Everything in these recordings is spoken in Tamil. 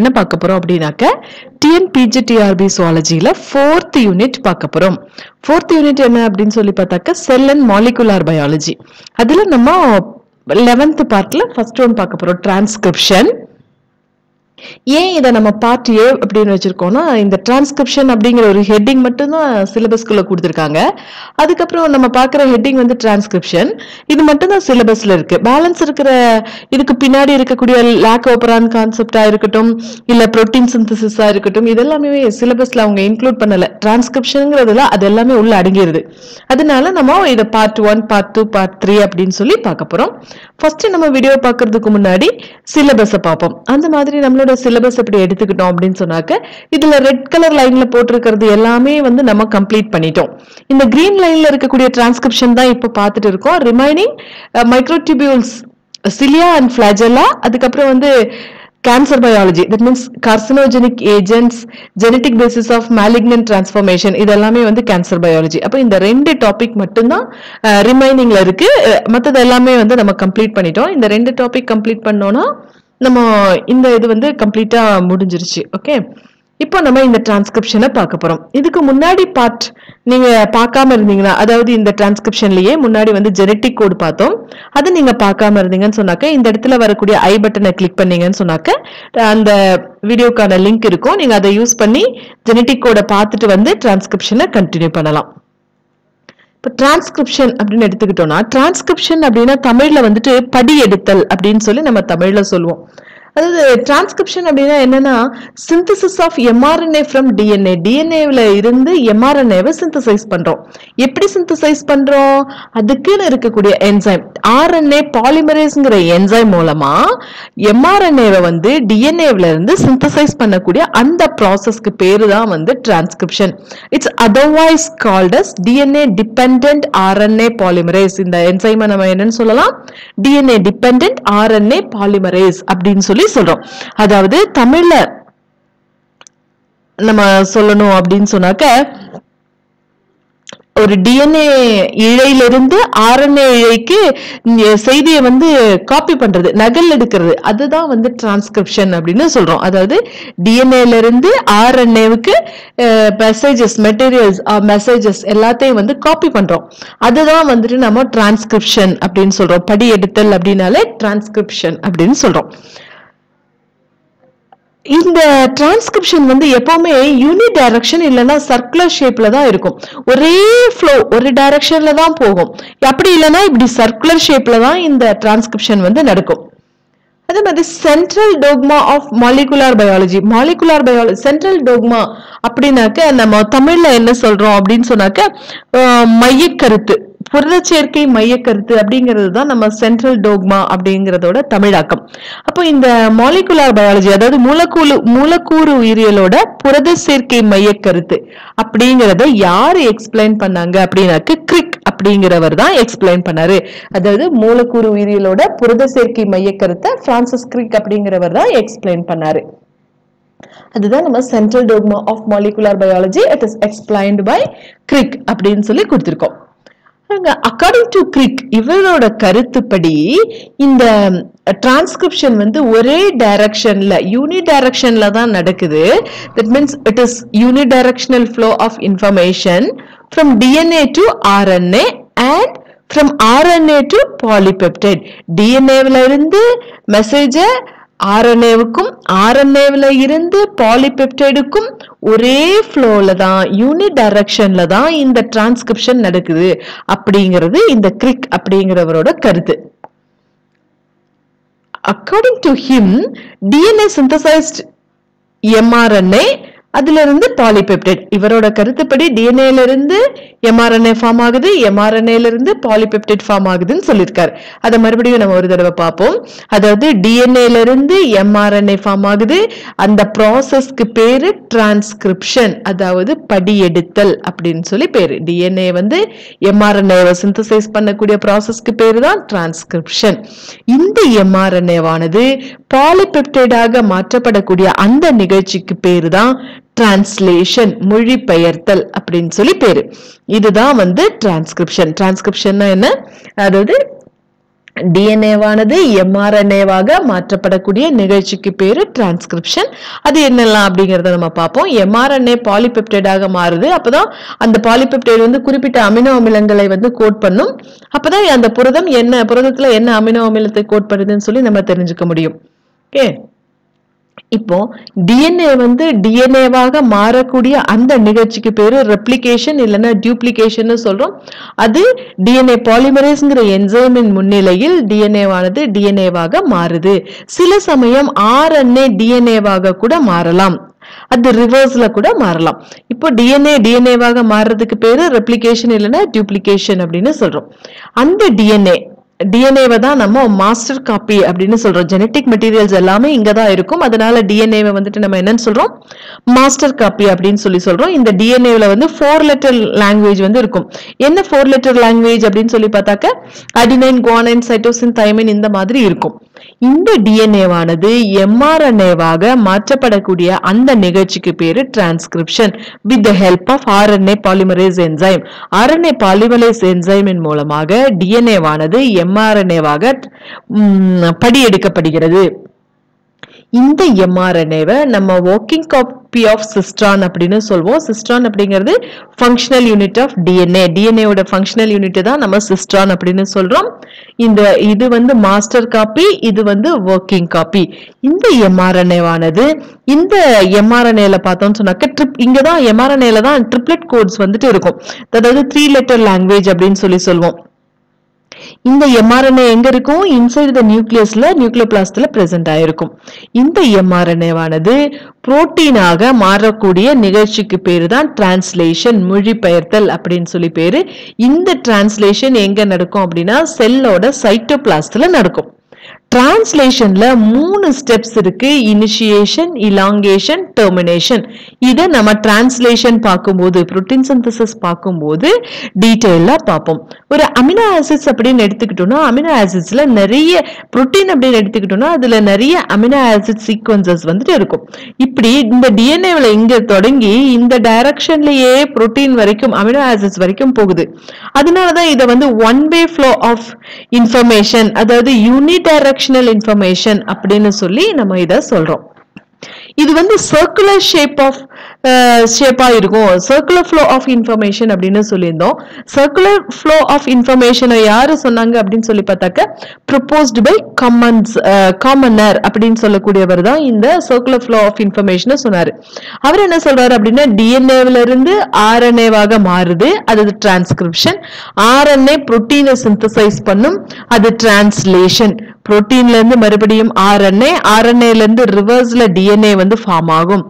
என்ன பார்க்க போறோம் அப்படின்னாக்க டிஎன்பிஜிடிஆர்பி சுவாலஜியில் ஃபோர்த் யூனிட் பார்க்க போறோம் ஃபோர்த் யூனிட் என்ன அப்படின்னு சொல்லி பார்த்தாக்க செல் அண்ட் மாலிகுலார் பயாலஜி அதுல நம்ம லெவன்த் பார்ட்ல ஃபர்ஸ்ட் ஒன் பார்க்க போறோம் டிரான்ஸ்கிரிப்ஷன் ஏன் இதை நம்ம பார்ட் ஏ அப்படின்னு வச்சிருக்கோம்னா இந்த டிரான்ஸ்கிரிப்ஷன் அப்படிங்கிற ஒரு ஹெட்டிங் மட்டும்தான் சிலபஸ்க்குள்ள கொடுத்துருக்காங்க அதுக்கப்புறம் நம்ம பார்க்குற ஹெட்டிங் வந்து டிரான்ஸ்கிரிப்ஷன் இது மட்டும்தான் சிலபஸ்ல இருக்கு பேலன்ஸ் இருக்கிற இதுக்கு பின்னாடி இருக்கக்கூடிய லேக் ஓப்பரான் கான்செப்டா இருக்கட்டும் இல்ல புரோட்டீன் சிந்தசிஸா இருக்கட்டும் இதெல்லாமே சிலபஸ்ல அவங்க இன்க்ளூட் பண்ணல டிரான்ஸ்கிரிப்ஷனுங்கிறதுல அது எல்லாமே உள்ள அடங்கிருது அதனால நம்ம இதை part one part two part three அப்படின்னு சொல்லி பார்க்க போறோம் ஃபர்ஸ்ட் நம்ம வீடியோ பார்க்கறதுக்கு முன்னாடி சிலபஸை பார்ப்போம் அந்த மாதிரி நம்மளோட சிலபஸ் இப்படி எடுத்துக்கிட்டோம் அப்படின்னு சொன்னாக்க இதுல ரெட் கலர் லைன்ல போட்டிருக்கிறது எல்லாமே வந்து நம்ம கம்ப்ளீட் பண்ணிட்டோம் இந்த கிரீன் லைன்ல இருக்கக்கூடிய டிரான்ஸ்கிரிப்ஷன் தான் இப்போ பார்த்துட்டு இருக்கோம் remaining microtubules cilia and flagella அதுக்கப்புறம் வந்து cancer biology that means carcinogenic agents genetic basis of malignant transformation இதெல்லாமே வந்து கேன்சர் பயாலஜி அப்போ இந்த ரெண்டு டாபிக் மட்டும்தான் ரிமைனிங்ல இருக்கு மற்றது எல்லாமே வந்து நம்ம கம்ப்ளீட் பண்ணிட்டோம் இந்த ரெண்டு டாபிக் கம்ப்ளீட் பண்ணோம்னா நம்ம இந்த இது வந்து கம்ப்ளீட்டா முடிஞ்சிருச்சு ஓகே இப்போ நம்ம இந்த டிரான்ஸ்கிரிப்ஷனை பார்க்க போறோம் இதுக்கு முன்னாடி பார்ட் நீங்க பார்க்காம இருந்தீங்கன்னா அதாவது இந்த டிரான்ஸ்கிரிப்ஷன்லயே முன்னாடி வந்து ஜெனட்டிக் கோட் பார்த்தோம் அது நீங்க பார்க்காம இருந்தீங்கன்னு சொன்னாக்க இந்த இடத்துல வரக்கூடிய ஐ பட்டனை கிளிக் பண்ணீங்கன்னு சொன்னாக்க அந்த வீடியோக்கான லிங்க் இருக்கும் நீங்க அதை யூஸ் பண்ணி ஜெனட்டிக் கோடை பார்த்துட்டு வந்து டிரான்ஸ்கிரிப்ஷனை கண்டினியூ பண்ணலாம் இப்போ டிரான்ஸ்கிரிப்ஷன் அப்படின்னு எடுத்துக்கிட்டோம்னா டிரான்ஸ்கிரிப்ஷன் அப்படின்னா தமிழ்ல வந்துட்டு படி எடுத்தல் அப்படின்னு சொல்லி நம்ம தமிழ்ல சொல்லுவோம் அதாவது டிரான்ஸ்கிரிப்ஷன் அப்படின்னா என்னன்னா synthesis of mRNA from DNA டிஎன்ஏவில் இருந்து எம்ஆர்என்ஏவை சிந்தசைஸ் பண்றோம் எப்படி சிந்தசைஸ் பண்றோம் அதுக்குன்னு இருக்கக்கூடிய என்சைம் ஆர்என்ஏ பாலிமரேஸ்ங்கிற என்சைம் மூலமா எம்ஆர்என்ஏவை வந்து டிஎன்ஏவில் இருந்து சிந்தசைஸ் பண்ணக்கூடிய அந்த ப்ராசஸ்க்கு பேரு தான் வந்து transcription it's otherwise called as DNA depend RNA polymerase இந்த என்சைமை நம்ம என்னன்னு சொல்லலாம் டிஎன்ஏ டிபெண்ட் ஆர்என்ஏ பாலிமரேஸ் அப்படின்னு சொல்லி சொல்றோம் அதாவது தமிழ்ல நம்ம சொல்லணும் அப்படின்னு சொன்னாக்க ஒரு டிஎன்ஏ இழையிலிருந்து ஆர்என்ஏ இழைக்கு செய்தியை வந்து காப்பி பண்றது நகல் எடுக்கிறது அதுதான் வந்து டிரான்ஸ்கிரிப்ஷன் அப்படின்னு சொல்றோம் அதாவது டிஎன்ஏல இருந்து ஆர்என்ஏவுக்கு மெசேஜஸ் மெட்டீரியல்ஸ் மெசேஜஸ் எல்லாத்தையும் வந்து காப்பி பண்றோம் அதுதான் வந்துட்டு நம்ம டிரான்ஸ்கிரிப்ஷன் அப்படின்னு சொல்றோம் படி எடுத்தல் அப்படின்னாலே டிரான்ஸ்கிரிப்ஷன் அப்படின்னு சொல்றோம் இந்த டிரான்ஸ்கிரிப்ஷன் வந்து எப்பவுமே யூனி டைரக்ஷன் இல்லைன்னா சர்க்குலர் ஷேப்ல தான் இருக்கும் ஒரே ஃப்ளோ ஒரு டைரக்ஷன்ல தான் போகும் அப்படி இல்லைன்னா இப்படி சர்க்குலர் ஷேப்ல தான் இந்த டிரான்ஸ்கிரிப்ஷன் வந்து நடக்கும் அதே மாதிரி central dogma of molecular biology molecular biology central dogma அப்படின்னாக்க நம்ம தமிழ்ல என்ன சொல்றோம் அப்படின்னு சொன்னாக்க மையக்கருத்து புரத சேர்க்கை மையக்கருத்து அப்படிங்கிறது தான் நம்ம சென்ட்ரல் டோக்மா அப்படிங்கிறதோட தமிழாக்கம் அப்போ இந்த மாலிகுலார் பயாலஜி அதாவது மூலக்கூறு மூலக்கூறு உயிரியலோட புரத சேர்க்கை மையக்கருத்து அப்படிங்கிறத யாரு எக்ஸ்பிளைன் பண்ணாங்க அப்படின்னாக்க கிரிக் அப்படிங்கிறவர் தான் எக்ஸ்பிளைன் பண்ணாரு அதாவது மூலக்கூறு உயிரியலோட புரத சேர்க்கை மையக்கருத்தை பிரான்சிஸ் கிரிக் அப்படிங்கிறவர் தான் எக்ஸ்பிளைன் பண்ணாரு அதுதான் நம்ம central dogma of molecular biology it is explained by Crick அப்படின்னு சொல்லி கொடுத்திருக்கோம் அக்கார்டிங் டு கிரிக் இவரோட கருத்துப்படி இந்த டிரான்ஸ்கிரிப்ஷன் வந்து ஒரே டைரக்ஷன்ல யூனி டைரக்ஷன்ல தான் நடக்குது that means it is unidirectional flow of information from DNA to RNA and from RNA to polypeptide டிஎன்ஏவில் இருந்து மெசேஜை ஆர்என்ஏவுக்கும் ஆர்என்ஏவில் இருந்து பாலிபெப்டைடுக்கும் ஒரே ஃப்ளோல தான் யூனிட் டைரக்ஷன்ல தான் இந்த டிரான்ஸ்கிரிப்ஷன் நடக்குது அப்படிங்கிறது இந்த கிரிக் அப்படிங்கிறவரோட கருத்து according to him DNA synthesised mRNA அதுல இருந்து பாலிபெப்டைட் இவரோட கருத்துப்படி டிஎன்ஏல இருந்து எம்ஆர்என்ஏ ஃபார்ம் ஆகுது எம்ஆர்என்ஏல இருந்து பாலிபெப்டைட் ஃபார்ம் ஆகுதுன்னு சொல்லியிருக்காரு அதை மறுபடியும் நம்ம ஒரு தடவை பார்ப்போம் அதாவது டிஎன்ஏல இருந்து எம்ஆர்என்ஏ ஃபார்ம் ஆகுது அந்த ப்ராசஸ்க்கு பேரு டிரான்ஸ்கிரிப்ஷன் அதாவது படியெடுத்தல் அப்படின்னு சொல்லி பேரு டிஎன்ஏ வந்து எம்ஆர்என்ஏவை சிந்தசைஸ் பண்ணக்கூடிய ப்ராசஸ்க்கு பேரு தான் டிரான்ஸ்கிரிப்ஷன் இந்த எம்ஆர்என்ஏவானது பாலிபெப்டைடாக மாற்றப்படக்கூடிய அந்த நிகழ்ச்சிக்கு பேரு தான் டிரான்ஸ்லேஷன் மொழிபெயர்த்தல் அப்படின்னு சொல்லி பேரு இதுதான் வந்து டிரான்ஸ்கிரிப்ஷன் டிரான்ஸ்கிரிப்ஷன்னா என்ன அதாவது டிஎன்ஏவானது எம்ஆர்என்ஏவாக மாற்றப்படக்கூடிய நிகழ்ச்சிக்கு பேரு டிரான்ஸ்கிரிப்ஷன் அது என்னெல்லாம் அப்படிங்கறத நம்ம பார்ப்போம் எம்ஆர்என்ஏ பாலிபெப்டைடாக மாறுது அப்பதான் அந்த பாலிபெப்டைடு வந்து குறிப்பிட்ட அமினோ அமிலங்களை வந்து கோட் பண்ணும் அப்பதான் அந்த புரதம் என்ன புரதத்துல என்ன அமினோ அமிலத்தை கோட் பண்ணுதுன்னு சொல்லி நம்ம தெரிஞ்சுக்க முடியும் ஓகே இப்போ டிஎன்ஏ வந்து டிஎன்ஏவாக மாறக்கூடிய அந்த நிகழ்ச்சிக்கு பேரு ரெப்ளிகேஷன் இல்லைன்னா டியூப்ளிகேஷன் சொல்றோம் அது டிஎன்ஏ பாலிமரேஸ்ங்கிற என்சைமின் முன்னிலையில் டிஎன்ஏவானது டிஎன்ஏவாக மாறுது சில சமயம் ஆர்என்ஏ டிஎன்ஏவாக கூட மாறலாம் அது ரிவர்ஸ்ல கூட மாறலாம் இப்போ டிஎன்ஏ டிஎன்ஏவாக மாறுறதுக்கு பேரு ரெப்ளிகேஷன் இல்லைன்னா டியூப்ளிகேஷன் அப்படின்னு சொல்றோம் அந்த டிஎன்ஏ டிஎன்ஏவை தான் நம்ம மாஸ்டர் காப்பி அப்படின்னு சொல்றோம் ஜெனட்டிக் மெட்டீரியல்ஸ் எல்லாமே இங்க தான் இருக்கும் அதனால டிஎன்ஏவை வந்துட்டு நம்ம என்னன்னு சொல்றோம் மாஸ்டர் காப்பி அப்படின்னு சொல்லி சொல்றோம் இந்த டிஎன்ஏல வந்து ஃபோர் லெட்டர் லாங்குவேஜ் வந்து இருக்கும் என்ன ஃபோர் லெட்டர் லாங்குவேஜ் அப்படின்னு சொல்லி பார்த்தாக்க அடினைன் குவானைன் சைட்டோசின் தைமின் இந்த மாதிரி இருக்கும் இந்த டிஎன்ஏவானது எம்ஆர்என்ஏவாக மாற்றப்படக்கூடிய அந்த நிகழ்ச்சிக்கு பேரு transcription with the help of RNA polymerase enzyme RNA polymerase என்சைமின் மூலமாக டிஎன்ஏவானது எம்ஆர்என்ஏவாக படியெடுக்கப்படுகிறது இந்த எம்ஆர்என்ஏவை நம்ம ஒர்க்கிங் காப்பி ஆஃப் சிஸ்ட்ரான் அப்படின்னு சொல்வோம் சிஸ்ட்ரான் அப்படிங்கிறது ஃபங்க்ஷனல் யூனிட் ஆஃப் டிஎன்ஏ டிஎன்ஏவோட ஃபங்க்ஷனல் யூனிட் தான் நம்ம சிஸ்ட்ரான் அப்படின்னு சொல்றோம் இந்த இது வந்து மாஸ்டர் காப்பி இது வந்து ஒர்க்கிங் காப்பி இந்த எம்ஆர்என்ஏவானது இந்த எம்ஆர்என்ஏல பார்த்தோம்னு சொன்னாக்க ட்ரிப் இங்க தான் எம்ஆர்என்ஏல தான் ட்ரிப்ளெட் கோட்ஸ் வந்துட்டு இருக்கும் அதாவது த்ரீ லெட்டர் லாங்குவேஜ் அப்படின்னு சொல்லி சொல்லுவோம் இந்த எம்ஆர்என்ஏ எங்க இருக்கும் இன்சைடு த நியூக்ளியஸ்ல நியூக்ளியோபிளாஸ்ட்ல பிரசன்ட் ஆயிருக்கும் இந்த எம்ஆர்என்ஏவானது புரோட்டீனாக மாறக்கூடிய நிகழ்ச்சிக்கு பேரு தான் டிரான்ஸ்லேஷன் மொழிபெயர்த்தல் அப்படின்னு சொல்லி பேரு இந்த டிரான்ஸ்லேஷன் எங்க நடக்கும் அப்படின்னா செல்லோட சைட்டோபிளாஸ்ட்ல நடக்கும் டிரான்ஸ்லேஷன்ல மூணு ஸ்டெப்ஸ் இருக்கு இனிஷியேஷன் இலாங்கேஷன் டெர்மினேஷன் இதை நம்ம டிரான்ஸ்லேஷன் பார்க்கும்போது புரோட்டீன் சிந்தசிஸ் பார்க்கும்போது டீட்டெயிலா பார்ப்போம் ஒரு அமினோ ஆசிட்ஸ் அப்படின்னு எடுத்துக்கிட்டோம்னா அமினோ ஆசிட்ஸ்ல நிறைய புரோட்டீன் அப்படின்னு எடுத்துக்கிட்டோம்னா அதுல நிறைய அமினோ ஆசிட் சீக்வன்சஸ் வந்துட்டு இருக்கும் இப்படி இந்த டிஎன்ஏவில் இங்க தொடங்கி இந்த டைரக்ஷன்லயே புரோட்டீன் வரைக்கும் அமினோ ஆசிட்ஸ் வரைக்கும் போகுது அதனாலதான் இதை வந்து one way flow of information அதாவது யூனிடைரக்ஷனல் இன்ஃபர்மேஷன் அப்படின்னு சொல்லி நம்ம இதை சொல்றோம் இது வந்து சர்க்குலர் ஷேப் ஆஃப் ஷேப்பா இருக்கும் சர்க்குலர் ஃப்ளோ ஆஃப் இன்ஃபர்மேஷன் அப்படின்னு சொல்லியிருந்தோம் சர்க்குலர் ஃப்ளோ ஆஃப் இன்ஃபர்மேஷனை யாரு சொன்னாங்க அப்படின்னு சொல்லி பார்த்தாக்க ப்ரொபோஸ்டு பை காமன்ஸ் காமனர் அப்படின்னு சொல்லக்கூடியவர் தான் இந்த சர்க்குலர் ஃப்ளோ ஆஃப் இன்ஃபர்மேஷனை சொன்னாரு அவர் என்ன சொல்றாரு அப்படின்னா டிஎன்ஏல இருந்து ஆர்என்ஏவாக மாறுது அது டிரான்ஸ்கிரிப்ஷன் ஆர்என்ஏ புரோட்டீனை சிந்தசைஸ் பண்ணும் அது டிரான்ஸ்லேஷன் புரோட்டீன்ல இருந்து மறுபடியும் ஆர்என்ஏ ஆர்என்ஏல இருந்து ரிவர்ஸ்ல டிஎன்ஏ வந்து ஃபார்ம் ஆகும்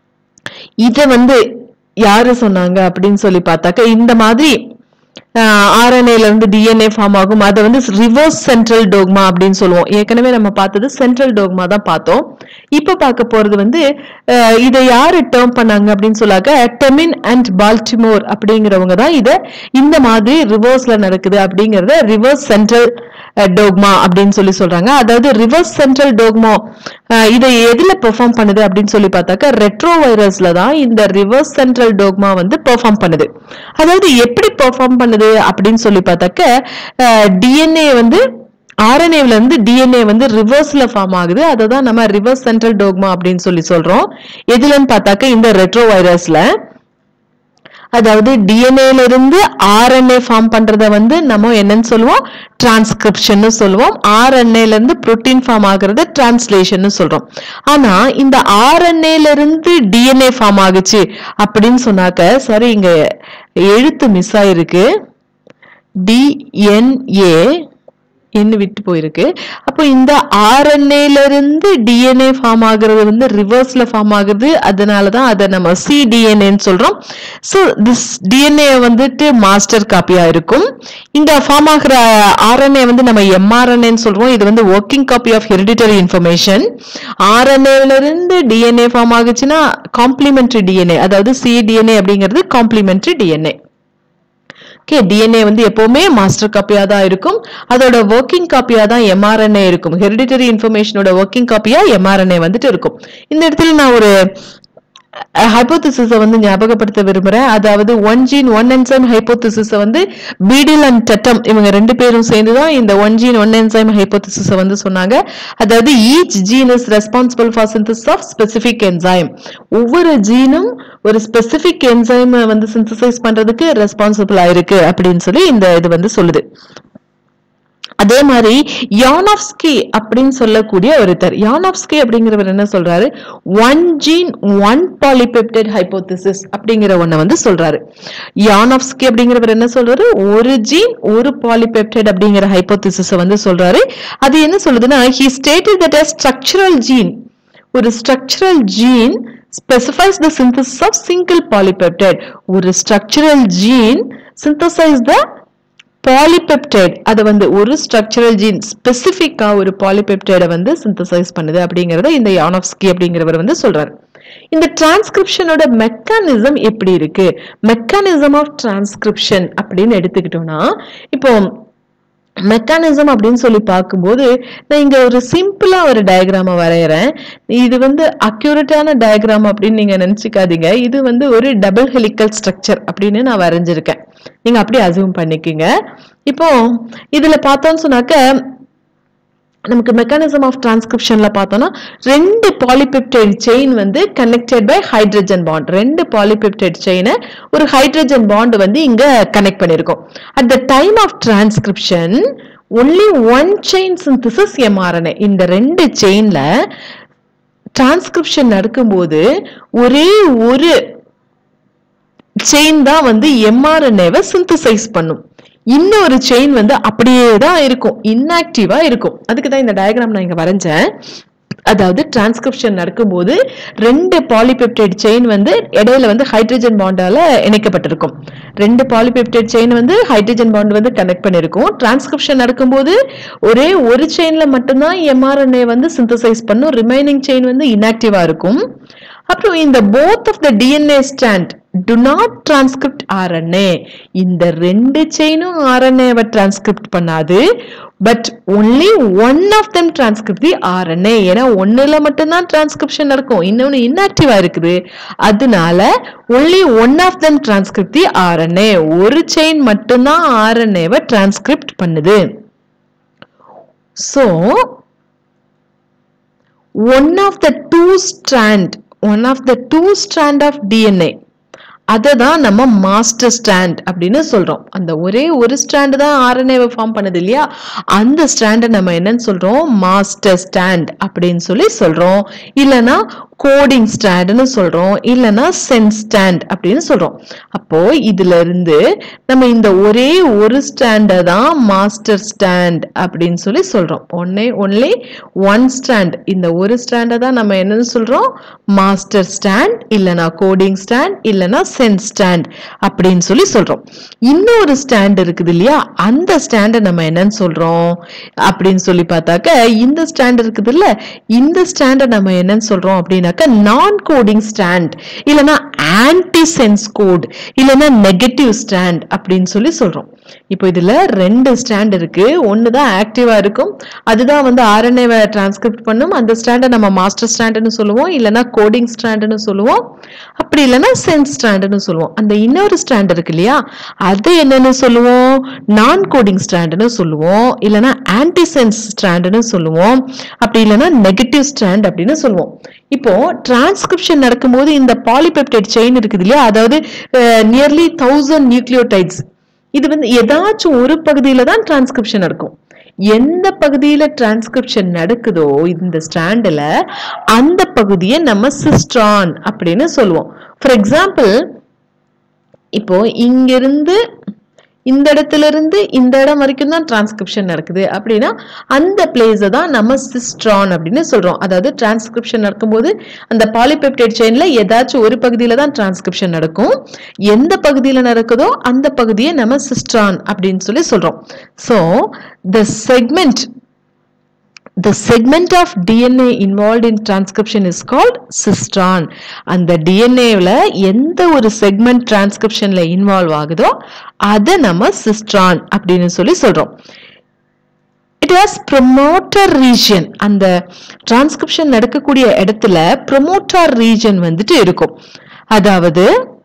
இத வந்து யாரு சொன்னாங்க அப்படின்னு சொல்லி பார்த்தாக்க இந்த மாதிரி ஆர்என்ஏல இருந்து டிஎன்ஏ ஃபார்ம் ஆகும் அதை வந்து ரிவர்ஸ் சென்ட்ரல் டோக்மா அப்படின்னு சொல்லுவோம் ஏற்கனவே நம்ம பார்த்தது சென்ட்ரல் டோக்மா தான் பார்த்தோம் இப்ப பார்க்க போறது வந்து அஹ், இதை யாரு டேர்ம் பண்ணாங்க அப்படின்னு சொல்லாக்க டெமின் அண்ட் பால்டிமோர் அப்படிங்கிறவங்க தான் இதை இந்த மாதிரி ரிவர்ஸ்ல நடக்குது அப்படிங்கறத ரிவர்ஸ் சென்ட்ரல் டோக்மா அப்படின்னு சொல்லி சொல்றாங்க அதாவது ரிவர்ஸ் சென்ட்ரல் டோக்மா இதை எதுல பெர்ஃபார்ம் பண்ணுது அப்படின்னு சொல்லி பார்த்தாக்க ரெட்ரோ வைரஸ்ல தான் இந்த ரிவர்ஸ் சென்ட்ரல் டோக்மா வந்து பெர்ஃபார்ம் பண்ணுது அதாவது எப்படி பெர்ஃபார்ம் பண்ணுது அப்படின்னு சொல்லி பார்த்தாக்க டிஎன்ஏ வந்து ஆர்என்ஏல இருந்து டிஎன்ஏ வந்து ரிவர்ஸ்ல ஃபார்ம் ஆகுது அதை தான் நம்ம ரிவர்ஸ் சென்ட்ரல் டோக்மா அப்படின்னு சொல்லி சொல்றோம் எதுலன்னு பார்த்தாக்க இந்த ரெட்ரோ வைரஸ்ல அதாவது டிஎன்ஏல இருந்து ஆர்என்ஏ ஃபார்ம் பண்றத வந்து நம்ம என்னன்னு சொல்லுவோம் டிரான்ஸ்கிரிப்ஷன் சொல்லுவோம் ஆர்என்ஏல இருந்து புரோட்டீன் ஃபார்ம் ஆகுறது டிரான்ஸ்லேஷன் சொல்றோம் ஆனா இந்த ஆர்என்ஏல இருந்து டிஎன்ஏ ஃபார்ம் ஆகுச்சு அப்படின்னு சொன்னாக்க சரி இங்க எழுத்து மிஸ் ஆயிருக்கு டிஎன்ஏ என்ன விட்டு போயிருக்கு அப்போ இந்த ஆர்என்ஏல இருந்து டிஎன்ஏ ஃபார்ம் ஆகுறது வந்து ரிவர்ஸ்ல ஃபார்ம் ஆகுது அதனால தான் அதை நம்ம சிடிஎன்ஏன்னு சொல்றோம் ஸோ திஸ் டிஎன்ஏ வந்துட்டு மாஸ்டர் காப்பியா இருக்கும் இந்த ஃபார்ம் ஆகிற ஆர்என்ஏ வந்து நம்ம எம்ஆர்என்ஏன்னு சொல்றோம் இது வந்து working copy of hereditary information ஆர்என்ஏல இருந்து டிஎன்ஏ ஃபார்ம் ஆகுச்சுன்னா காம்ப்ளிமெண்ட்ரி டிஎன்ஏ அதாவது சிடிஎன்ஏ அப்படிங்கிறது காம்ப்ளிமெண்ட்ரி டிஎன்ஏ ஓகே டிஎன்ஏ வந்து எப்பவுமே மாஸ்டர் காப்பியா தான் இருக்கும் அதோட ஒர்க்கிங் காப்பியா தான் எம்ஆர்என்ஏ இருக்கும் ஹெரிடிட்டரி இன்ஃபர்மேஷனோட ஒர்க்கிங் காப்பியா எம்ஆர்என்ஏ வந்துட்டு இருக்கும் இந்த இடத்துல நான் ஒரு ஹைப்போதிசிஸ வந்து ஞாபகப்படுத்த விரும்புறேன் அதாவது one gene one enzyme hypothesis வந்து பீடில் அண்ட் டெட்டம் இவங்க ரெண்டு பேரும் சேர்ந்து தான் இந்த one gene one enzyme hypothesis வந்து சொன்னாங்க அதாவது each gene is responsible for synthesis of specific enzyme ஒவ்வொரு ஜீனும் ஒரு ஸ்பெசிபிக் என்சைம் வந்து சிந்தசைஸ் பண்றதுக்கு ரெஸ்பான்சிபிள் ஆயிருக்கு அப்படின்னு சொல்லி இந்த இது வந்து சொல்லுது அதே மாதிரி யானோவ்ஸ்கி அப்படின்னு சொல்லக்கூடிய ஒருத்தர் யானோவ்ஸ்கி அப்படிங்கிறவர் என்ன சொல்றாரு one gene one polypeptide hypothesis அப்படிங்கிற ஒண்ண வந்து சொல்றாரு யானோவ்ஸ்கி அப்படிங்கிறவர் என்ன சொல்றாரு ஒரு ஜீன் ஒரு பாலிபெப்டைட் அப்படிங்கிற ஹைப்போதிசிஸ் வந்து சொல்றாரு அது என்ன சொல்லுதுன்னா he stated that structural gene ஒரு structural gene specifies the synthesis of single polypeptide ஒரு structural gene synthesise the polypeptide அதை வந்து ஒரு ஸ்ட்ரக்சரல் ஜீன் ஸ்பெசிஃபிக்கா ஒரு பாலிபெப்டைடை வந்து சிந்தசைஸ் பண்ணுது அப்படிங்கறத இந்த யானோவ்ஸ்கி அப்படிங்கிறவர் வந்து சொல்றாரு இந்த டிரான்ஸ்கிரிப்ஷனோட மெக்கானிசம் எப்படி இருக்கு மெக்கானிசம் ஆஃப் டிரான்ஸ்கிரிப்ஷன் அப்படின்னு எடுத்துக்கிட்டோம்னா இப்போ மெக்கானிசம் அப்படின்னு சொல்லி பார்க்கும்போது நான் இங்க ஒரு சிம்பிளா ஒரு டயக்ராம வரைகிறேன் இது வந்து அக்யூரேட்டான டயக்ராம் அப்படின்னு நீங்க நினைச்சுக்காதீங்க இது வந்து ஒரு டபுள் ஹெலிக்கல் ஸ்ட்ரக்சர் அப்படின்னு நான் வரைஞ்சிருக்கேன் நீங்க அப்படி அசூம் பண்ணிக்கோங்க இப்போ இதுல பார்த்தோம்னு சொன்னாக்க நமக்கு மெக்கானிசம் ஆஃப் டிரான்ஸ்கிரிப்ஷன்ல பார்த்தோம்னா ரெண்டு பாலிபெப்டைட் செயின் வந்து கனெக்டட் பை ஹைட்ரஜன் பாண்ட் ரெண்டு பாலிபெப்டைட் செயினை ஒரு ஹைட்ரஜன் பாண்ட் வந்து இங்க கனெக்ட் பண்ணிருக்கோம் at the time of transcription only one chain synthesis mRNA இந்த ரெண்டு செயின்ல டிரான்ஸ்கிரிப்ஷன் நடக்கும்போது ஒரே ஒரு செயின் தான் வந்து எம்ஆர்என்ஏவை சிந்தசைஸ் பண்ணும் இன்னொரு செயின் வந்து அப்படியே தான் இருக்கும் இன்ஆக்டிவா இருக்கும் அதுக்கு தான் இந்த டயக்ராம் நான் இங்க வரைஞ்சேன் அதாவது டிரான்ஸ்கிரிப்ஷன் நடக்கும்போது ரெண்டு பாலிபெப்டைட் செயின் வந்து இடையில வந்து ஹைட்ரஜன் பாண்டால இணைக்கப்பட்டிருக்கும் ரெண்டு பாலிபெப்டைட் செயின் வந்து ஹைட்ரஜன் பாண்ட் வந்து கனெக்ட் பண்ணிருக்கும் டிரான்ஸ்கிரிப்ஷன் நடக்கும்போது ஒரே ஒரு செயின்ல மட்டும்தான் எம்ஆர்என்ஏ வந்து சிந்தசைஸ் பண்ணும் ரிமைனிங் செயின் வந்து இன்ஆக்டிவா இருக்கும் அப்புறம் இந்த both of the DNA stand to not transcript RNA இந்த ரெண்டு செயினும் ஆர்என்ஏவை டிரான்ஸ்கிரிப்ட் பண்ணாது but only one of them transcript the RNA ஏன்னா ஒன்னுல மட்டும்தான் டிரான்ஸ்கிரிப்ஷன் நடக்கும் இன்னொன்னு இன்ஆக்டிவா இருக்குது அதனால only one of them transcript the RNA ஒரு செயின் மட்டும்தான் ஆர்என்ஏவை டிரான்ஸ்கிரிப்ட் பண்ணுது so one of the two strand one of the two strand of DNA அதை தான் நம்ம மாஸ்டர் ஸ்டாண்ட் அப்படின்னு சொல்றோம் அந்த ஒரே ஒரு ஸ்டாண்ட் தான் ஆர்என்ஏவை ஃபார்ம் பண்ணுது இல்லையா அந்த ஸ்டாண்டை நம்ம என்னன்னு சொல்றோம் மாஸ்டர் ஸ்டாண்ட் அப்படின்னு சொல்லி சொல்றோம் இல்லைன்னா கோடிங் ஸ்டாண்ட்னு சொல்றோம் இல்லைன்னா சென்ஸ் ஸ்டாண்ட் அப்படின்னு சொல்றோம் அப்போ இதுல இருந்து நம்ம இந்த ஒரே ஒரு ஸ்டாண்டை தான் மாஸ்டர் ஸ்டாண்ட் அப்படின்னு சொல்லி சொல்றோம் ஒன்னே ஒன்லி ஒன் ஸ்டாண்ட் இந்த ஒரு ஸ்டாண்டை தான் நம்ம என்னன்னு சொல்றோம் மாஸ்டர் ஸ்டாண்ட் இல்லைன்னா கோடிங் ஸ்டாண்ட் இல்லைன்னா சென்ஸ் ஸ்டாண்ட் அப்படின்னு சொல்லி சொல்றோம் இன்னொரு ஸ்டாண்ட் இருக்குது இல்லையா அந்த ஸ்டாண்டை நம்ம என்னன்னு சொல்றோம் அப்படின்னு சொல்லி பார்த்தாக்க இந்த ஸ்டாண்ட் இருக்குது இல்ல இந்த ஸ்டாண்டை நம்ம என்னன்னு சொல்றோம் அப்படின்னாக்க நான் கோடிங் ஸ்டாண்ட் இல்லைன்னா ஆன்டி சென்ஸ் கோட் இல்லைன்னா நெகட்டிவ் ஸ்டாண்ட் அப்படின்னு சொல்லி சொல்றோம் இப்போ இதுல ரெண்டு ஸ்டாண்ட் இருக்கு ஒன்னு தான் ஆக்டிவா இருக்கும் அதுதான் வந்து ஆர்என்ஏவை டிரான்ஸ்கிரிப்ட் பண்ணும் அந்த ஸ்டாண்டை நம்ம மாஸ்டர் ஸ்டாண்டுன்னு சொல்லுவோம் இல்லைன்னா கோடிங் ஸ்டாண்டுன்னு சொல்லுவோம் அப்படி இல்லைன்னா சென்ஸ் ஸ்டாண்டுன்னு சொல்லுவோம் அந்த இன்னொரு ஸ்டாண்ட் இருக்கு இல்லையா அது என்னன்னு சொல்லுவோம் நான் கோடிங் ஸ்டாண்டுன்னு சொல்லுவோம் இல்லைன்னா ஆன்டி சென்ஸ் ஸ்டாண்டுன்னு சொல்லுவோம் அப்படி இல்லைன்னா நெகட்டிவ் ஸ்டாண்ட் அப்படின்னு சொல்லுவோம் இப்போ டிரான்ஸ்கிரிப்ஷன் நடக்கும்போது இந்த பாலிபெப்டைட் செயின் இருக்குது இல்லையா அதாவது நியர்லி தௌசண்ட் நியூக்ளியோடைட்ஸ் இது வந்து ஏதாச்சும் ஒரு பகுதியில தான் டிரான்ஸ்கிரிப்ஷன் நடக்கும் எந்த பகுதியில டிரான்ஸ்கிரிப்ஷன் நடக்குதோ இந்த ஸ்டாண்டில் அந்த பகுதியை நம்ம சிஸ்ட்ரான் அப்படின்னு சொல்லுவோம் ஃபார் எக்ஸாம்பிள் இப்போ இங்கிருந்து இந்த இடத்துல இருந்து இந்த இடம் வரைக்கும் தான் டிரான்ஸ்கிரிப்ஷன் நடக்குது அப்படின்னா அந்த பிளேஸை தான் நம்ம சிஸ்ட்ரான் அப்படின்னு சொல்றோம் அதாவது டிரான்ஸ்கிரிப்ஷன் நடக்கும்போது அந்த பாலிபெப்டைட் செயின்ல ஏதாச்சும் ஒரு பகுதியில தான் டிரான்ஸ்கிரிப்ஷன் நடக்கும் எந்த பகுதியில நடக்குதோ அந்த பகுதியை நம்ம சிஸ்ட்ரான் அப்படின்னு சொல்லி சொல்றோம் so the segment the segment of DNA involved in transcription is called cistron அந்த டிஎன்ஏவில் எந்த ஒரு செக்மெண்ட் டிரான்ஸ்கிரிப்ஷன்ல இன்வால்வ் ஆகுதோ அதை நம்ம சிஸ்ட்ரான் அப்படின்னு சொல்லி சொல்றோம் இட் ஹாஸ் ப்ரொமோட்டர் ரீஜன் அந்த டிரான்ஸ்கிரிப்ஷன் நடக்கக்கூடிய இடத்துல ப்ரொமோட்டர் ரீஜன் வந்துட்டு இருக்கும் அதாவது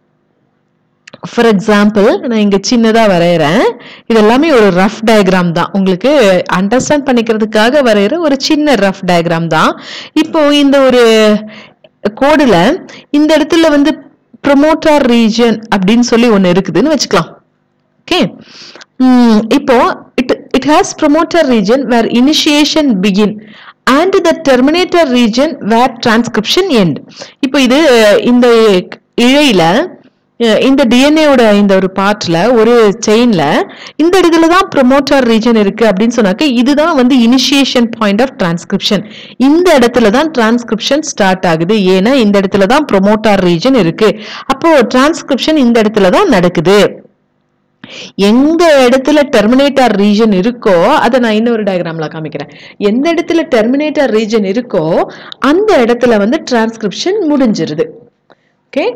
ஃபார் எக்ஸாம்பிள் நான் இங்க சின்னதா வரைகிறேன் இது எல்லாமே ஒரு ரஃப் டயக்ராம் தான் உங்களுக்கு அண்டர்ஸ்டாண்ட் பண்ணிக்கிறதுக்காக வரைகிற ஒரு சின்ன ரஃப் டயக்ராம் தான் இப்போ இந்த ஒரு கோடுல இந்த இடத்துல வந்து ப்ரொமோட்டார் ரீஜன் அப்படின்னு சொல்லி ஒன்று இருக்குதுன்னு வச்சுக்கலாம் ஓகே இப்போ it it has promoter region where initiation begin and the terminator region where transcription end இப்போ இது இந்த இழையில அஹ் இந்த டிஎன்ஏவோட இந்த ஒரு பார்ட்ல ஒரு செயின்ல இந்த இடத்துல தான் ப்ரொமோட்டர் ரீஜன் இருக்கு அப்படின்னு சொன்னாக்க இதுதான் வந்து இனிஷியேஷன் பாயிண்ட் ஆஃப் டிரான்ஸ்கிரிப்ஷன் இந்த இடத்துல தான் டிரான்ஸ்கிரிப்ஷன் ஸ்டார்ட் ஆகுது ஏன்னா இந்த இடத்துல தான் ப்ரொமோட்டர் ரீஜன் இருக்கு அப்போ டிரான்ஸ்கிரிப்ஷன் இந்த இடத்துல தான் நடக்குது எங்க இடத்துல டெர்மினேட்டர் ரீஜன் இருக்கோ அதை நான் இன்னொரு டயக்ராம்ல காமிக்கிறேன் எந்த இடத்துல டெர்மினேட்டர் ரீஜன் இருக்கோ அந்த இடத்துல வந்து டிரான்ஸ்கிரிப்ஷன் முடிஞ்சிருது ஓகே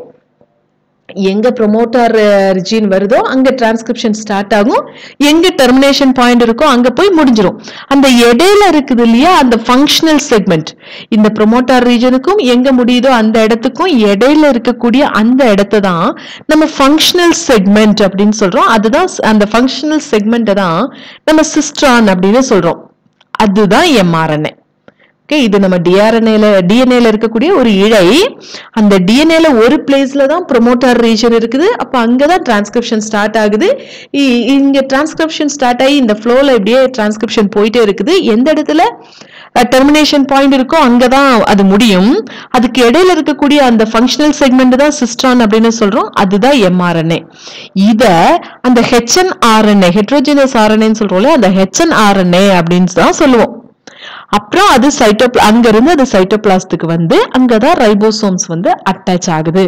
எங்க ப்ரொமோட்டர் ரிஜின் வருதோ அங்க டிரான்ஸ்கிரிப்ஷன் ஸ்டார்ட் ஆகும் எங்க டெர்மினேஷன் பாயிண்ட் இருக்கோ அங்க போய் முடிஞ்சிரும் அந்த இடையில இருக்குது இல்லையா அந்த ஃபங்க்ஷனல் செக்மெண்ட் இந்த ப்ரொமோட்டர் ரீஜனுக்கும் எங்க முடியுதோ அந்த இடத்துக்கும் இடையில இருக்கக்கூடிய அந்த இடத்தை தான் நம்ம ஃபங்க்ஷனல் செக்மெண்ட் அப்படின்னு சொல்றோம் அதுதான் ஸ்- அந்த ஃபங்க்ஷனல் செக்மெண்ட்டை தான் நம்ம சிஸ்ட்ரான் அப்படின்னு சொல்றோம் அதுதான் எம்ஆர்என்ஏ ஓகே இது நம்ம டிஆர்என்ஏல டிஎன்ஏல இருக்கக்கூடிய ஒரு இழை அந்த டிஎன்ஏல ஒரு பிளேஸ்ல தான் ப்ரொமோட்டர் ரீஜன் இருக்குது அப்ப அங்கதான் டிரான்ஸ்கிரிப்ஷன் ஸ்டார்ட் ஆகுது இ- இங்க டிரான்ஸ்கிரிப்ஷன் ஸ்டார்ட் ஆகி இந்த ஃப்ளோல இப்படியே டிரான்ஸ்கிரிப்ஷன் போயிட்டே இருக்குது எந்த இடத்துல டெர்மினேஷன் பாயிண்ட் இருக்கோ அங்கதான் அது முடியும் அதுக்கு இடையில இருக்கக்கூடிய அந்த ஃபங்க்ஷனல் செக்மெண்ட் தான் சிஸ்ட்ரான் அப்படின்னு சொல்றோம் அதுதான் எம்ஆர்என்ஏ இத அந்த ஹெச்என் ஆர்என்ஏ ஹெட்ரோஜினஸ் ஆர்என்ஏன்னு சொல்றோம்ல அந்த ஹெச்என் ஆர்என்ஏ அப்படின்னு தான் சொல்லுவோம் அப்புறம் அது சைட்டோப்ளா அங்க இருந்து அது சைட்டோபிளாஸ்டுக்கு வந்து அங்கதான் ரைபோசோம்ஸ் வந்து அட்டாச் ஆகுது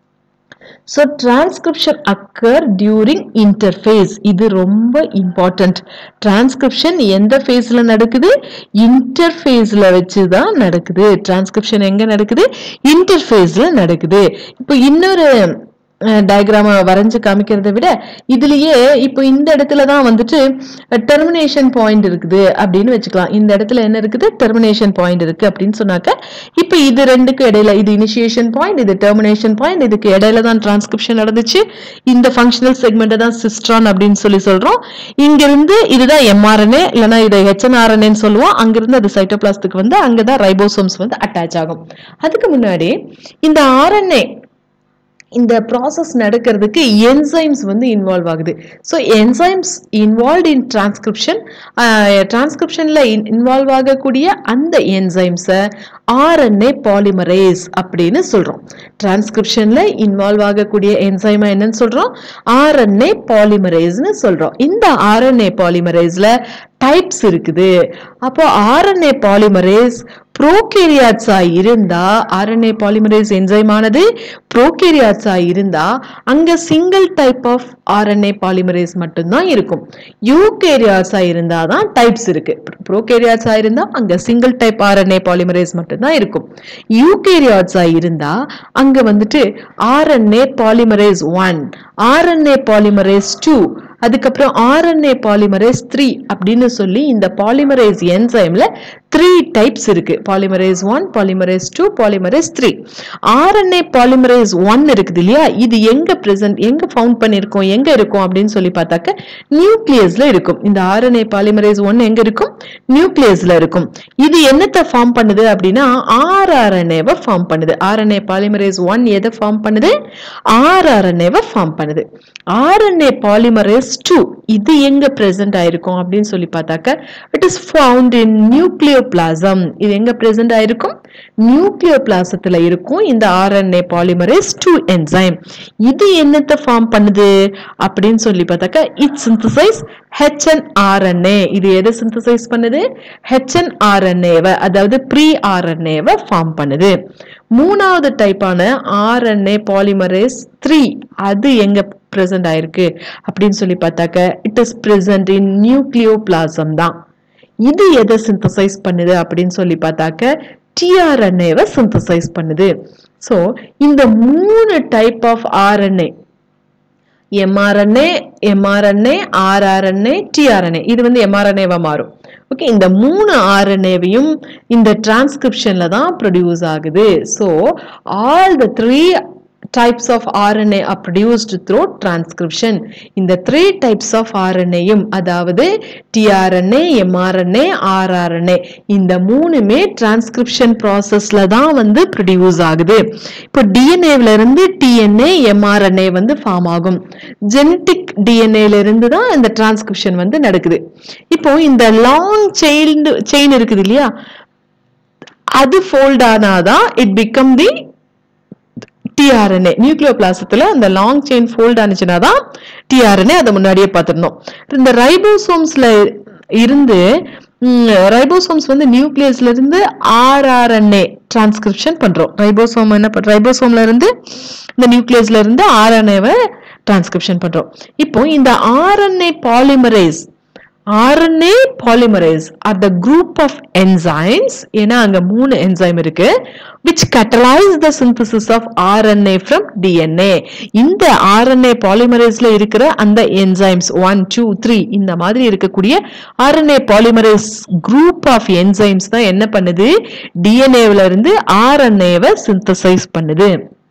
so transcription occur during interphase இது ரொம்ப இம்பார்ட்டன்ட் டிரான்ஸ்கிரிப்ஷன் எந்த ஃபேஸ்ல நடக்குது இன்டர்ஃபேஸ்ல வச்சு தான் நடக்குது டிரான்ஸ்கிரிப்ஷன் எங்க நடக்குது இன்டர்ஃபேஸ்ல நடக்குது இப்போ இன்னொரு டயக்ராம வரைஞ்சு காமிக்கிறதை விட இதுலயே இப்போ இந்த இடத்துல தான் வந்துட்டு டெர்மினேஷன் பாயிண்ட் இருக்குது அப்படின்னு வச்சுக்கலாம் இந்த இடத்துல என்ன இருக்குது டெர்மினேஷன் பாயிண்ட் இருக்கு அப்படின்னு சொன்னாக்க இப்போ இது ரெண்டுக்கும் இடையில இது இனிஷியேஷன் பாயிண்ட் இது டெர்மினேஷன் பாயிண்ட் இதுக்கு இடையில தான் டிரான்ஸ்கிரிப்ஷன் நடந்துச்சு இந்த ஃபங்க்ஷனல் செக்மெண்ட் தான் சிஸ்ட்ரான் அப்படின்னு சொல்லி சொல்றோம் இங்கிருந்து இதுதான் எம்ஆர்என்ஏ இல்லைன்னா இதை ஹெச்என்ஆர்என்ஏன்னு சொல்லுவோம் அங்கிருந்து அது சைட்டோபிளாஸ்டுக்கு வந்து அங்கதான் ரைபோசோம்ஸ் வந்து அட்டாச் ஆகும் அதுக்கு முன்னாடி இந்த ஆர்என்ஏ இந்த ப்ராசஸ் நடக்கிறதுக்கு என்சைம்ஸ் வந்து இன்வால்வ் ஆகுது so enzymes involve in transcription டிரான்ஸ்கிரிப்ஷனில் இன்வால்வ் ஆகக்கூடிய அந்த என்சைம்ஸை ஆர்என்ஏ பாலிமரேஸ் அப்படின்னு சொல்கிறோம் டிரான்ஸ்கிரிப்ஷனில் இன்வால்வ் ஆகக்கூடிய என்சைமை என்னன்னு சொல்கிறோம் ஆர்என்ஏ பாலிமரேஸ்னு சொல்கிறோம் இந்த ஆர்என்ஏ பாலிமரேஸில் டைப்ஸ் இருக்குது அப்போ ஆர்என்ஏ பாலிமரேஸ் ப்ரோகேரியாட்ஸா இருந்தா ஆர்என்ஏ பாலிமரேஸ் என்சைமானது ப்ரோகேரியாட்ஸா இருந்தா அங்க single type of RNA polymerase மட்டும்தான் இருக்கும் யூகேரியாட்ஸா இருந்தா தான் டைப்ஸ் இருக்கு ப்ரோகேரியாட்ஸா இருந்தா அங்க சிங்கிள் டைப் ஆர்என்ஏ பாலிமரேஸ் மட்டும்தான் இருக்கும் யூகேரியாட்ஸா இருந்தா அங்க வந்துட்டு RNA polymerase one RNA polymerase two அதுக்கப்புறம் ஆர்என்ஏ பாலிமரேஸ் த்ரீ அப்படின்னு சொல்லி இந்த பாலிமரேஸ் என்சைம்ல த்ரீ டைப்ஸ் இருக்கு polymerase one polymerase two polymerase three RNA polymerase one இருக்குது இல்லையா இது எங்க பிரசன்ட் எங்க ஃபவுண்ட் பண்ணியிருக்கோம் எங்க இருக்கும் அப்படின்னு சொல்லி பார்த்தாக்க நியூக்ளியஸ்ல இருக்கும் இந்த ஆர்என்ஏ பாலிமரேஸ் ஒன் எங்க இருக்கும் நியூக்ளியஸ்ல இருக்கும் இது என்னத்தை ஃபார்ம் பண்ணுது அப்படின்னா ஆர்ஆர்என்ஏவை ஃபார்ம் பண்ணுது ஆர்என்ஏ பாலிமரேஸ் ஒன் எதை ஃபார்ம் பண்ணுது ஆர்ஆர்என்ஏவை ஃபார்ம் பண்ணுது ஆர்என்ஏ பாலிமரேஸ் டூ இது எங்க பிரசன்ட் ஆயிருக்கும் அப்படின்னு சொல்லி பார்த்தாக்க it is found in nucleoplasm இது எங்க பிரசன்ட் ஆயிருக்கும் நியூக்ளியோபிளாசத்துல இருக்கும் இந்த ஆர்என்ஏ பாலிமரேஸ் டூ என்சைம் இது என்னத்தை ஃபார்ம் பண்ணுது அப்படின்னு சொல்லி பார்த்தாக்க இட் சிந்தசைஸ் ஹெச்என் ஆர்என்ஏ இது எதை சிந்தசைஸ் பண்ணுது ஹெச்என் ஆர்என்ஏவை அதாவது ப்ரீ ஆர்என்ஏவை ஃபார்ம் பண்ணுது மூணாவது டைப்பான ஆர்என்ஏ பாலிமரேஸ் த்ரீ அது எங்க பிரசன்ட் ஆயிருக்கு அப்படின்னு சொல்லி பார்த்தாக்க it is present in nucleoplasm தான் இது எதை சிந்தசைஸ் பண்ணுது அப்படின்னு சொல்லி பார்த்தாக்க டிஆர்என்ஏவை சிந்தசைஸ் பண்ணுது ஸோ இந்த மூணு type of RNA mRNA mRNA rRNA tRNA இது வந்து எம்ஆர்என்ஏவா மாறும் ஓகே இந்த மூணு ஆர்என்ஏவையும் இந்த டிரான்ஸ்கிரிப்ஷன்ல தான் ப்ரொடியூஸ் ஆகுது so all the three types of RNA are produced through transcription இந்த three types of RNA யும் அதாவது tRNA, mRNA, rRNA இந்த மூணுமே transcription processல தான் வந்து produce ஆகுது இப்போ DNA ல இருந்து TNA, mRNA வந்து ஃபார்ம் ஆகும் ஜெனட்டிக் DNA ல இருந்து தான் இந்த டிரான்ஸ்கிரிப்ஷன் வந்து நடக்குது இப்போ இந்த லாங் செயின் செயின் இருக்குது இல்லையா அது ஃபோல்ட் ஆனாதான் இட் பிகம் தி டிஆர்என்ஏ நியூக்ளியோபிளாசத்துல அந்த லாங் செயின் ஃபோல்ட் ஆனிச்சுன்னா தான் டிஆர்என்ஏ அதை முன்னாடியே பார்த்துருந்தோம் இந்த ரைபோசோம்ஸ்ல இருந்து ரைபோசோம்ஸ் வந்து நியூக்ளியஸ்ல இருந்து ஆர்ஆர்என்ஏ டிரான்ஸ்கிரிப்ஷன் பண்றோம் ரைபோசோம் என்ன பண்ற ரைபோசோம்ல இருந்து இந்த நியூக்ளியஸ்ல இருந்து ஆர்என்ஏவை டிரான்ஸ்கிரிப்ஷன் பண்றோம் இப்போ இந்த RNA polymerase RNA polymerase are the group of enzymes ஏன்னா அங்க மூணு என்சைம் இருக்கு which catalyze the synthesis of RNA from DNA இந்த RNA polymeraseல இருக்கிற அந்த enzymes 1 2 3 இந்த மாதிரி இருக்கக்கூடிய RNA polymerase group of enzymes தான் என்ன பண்ணுது DNA ல இருந்து RNA வை synthesize பண்ணுது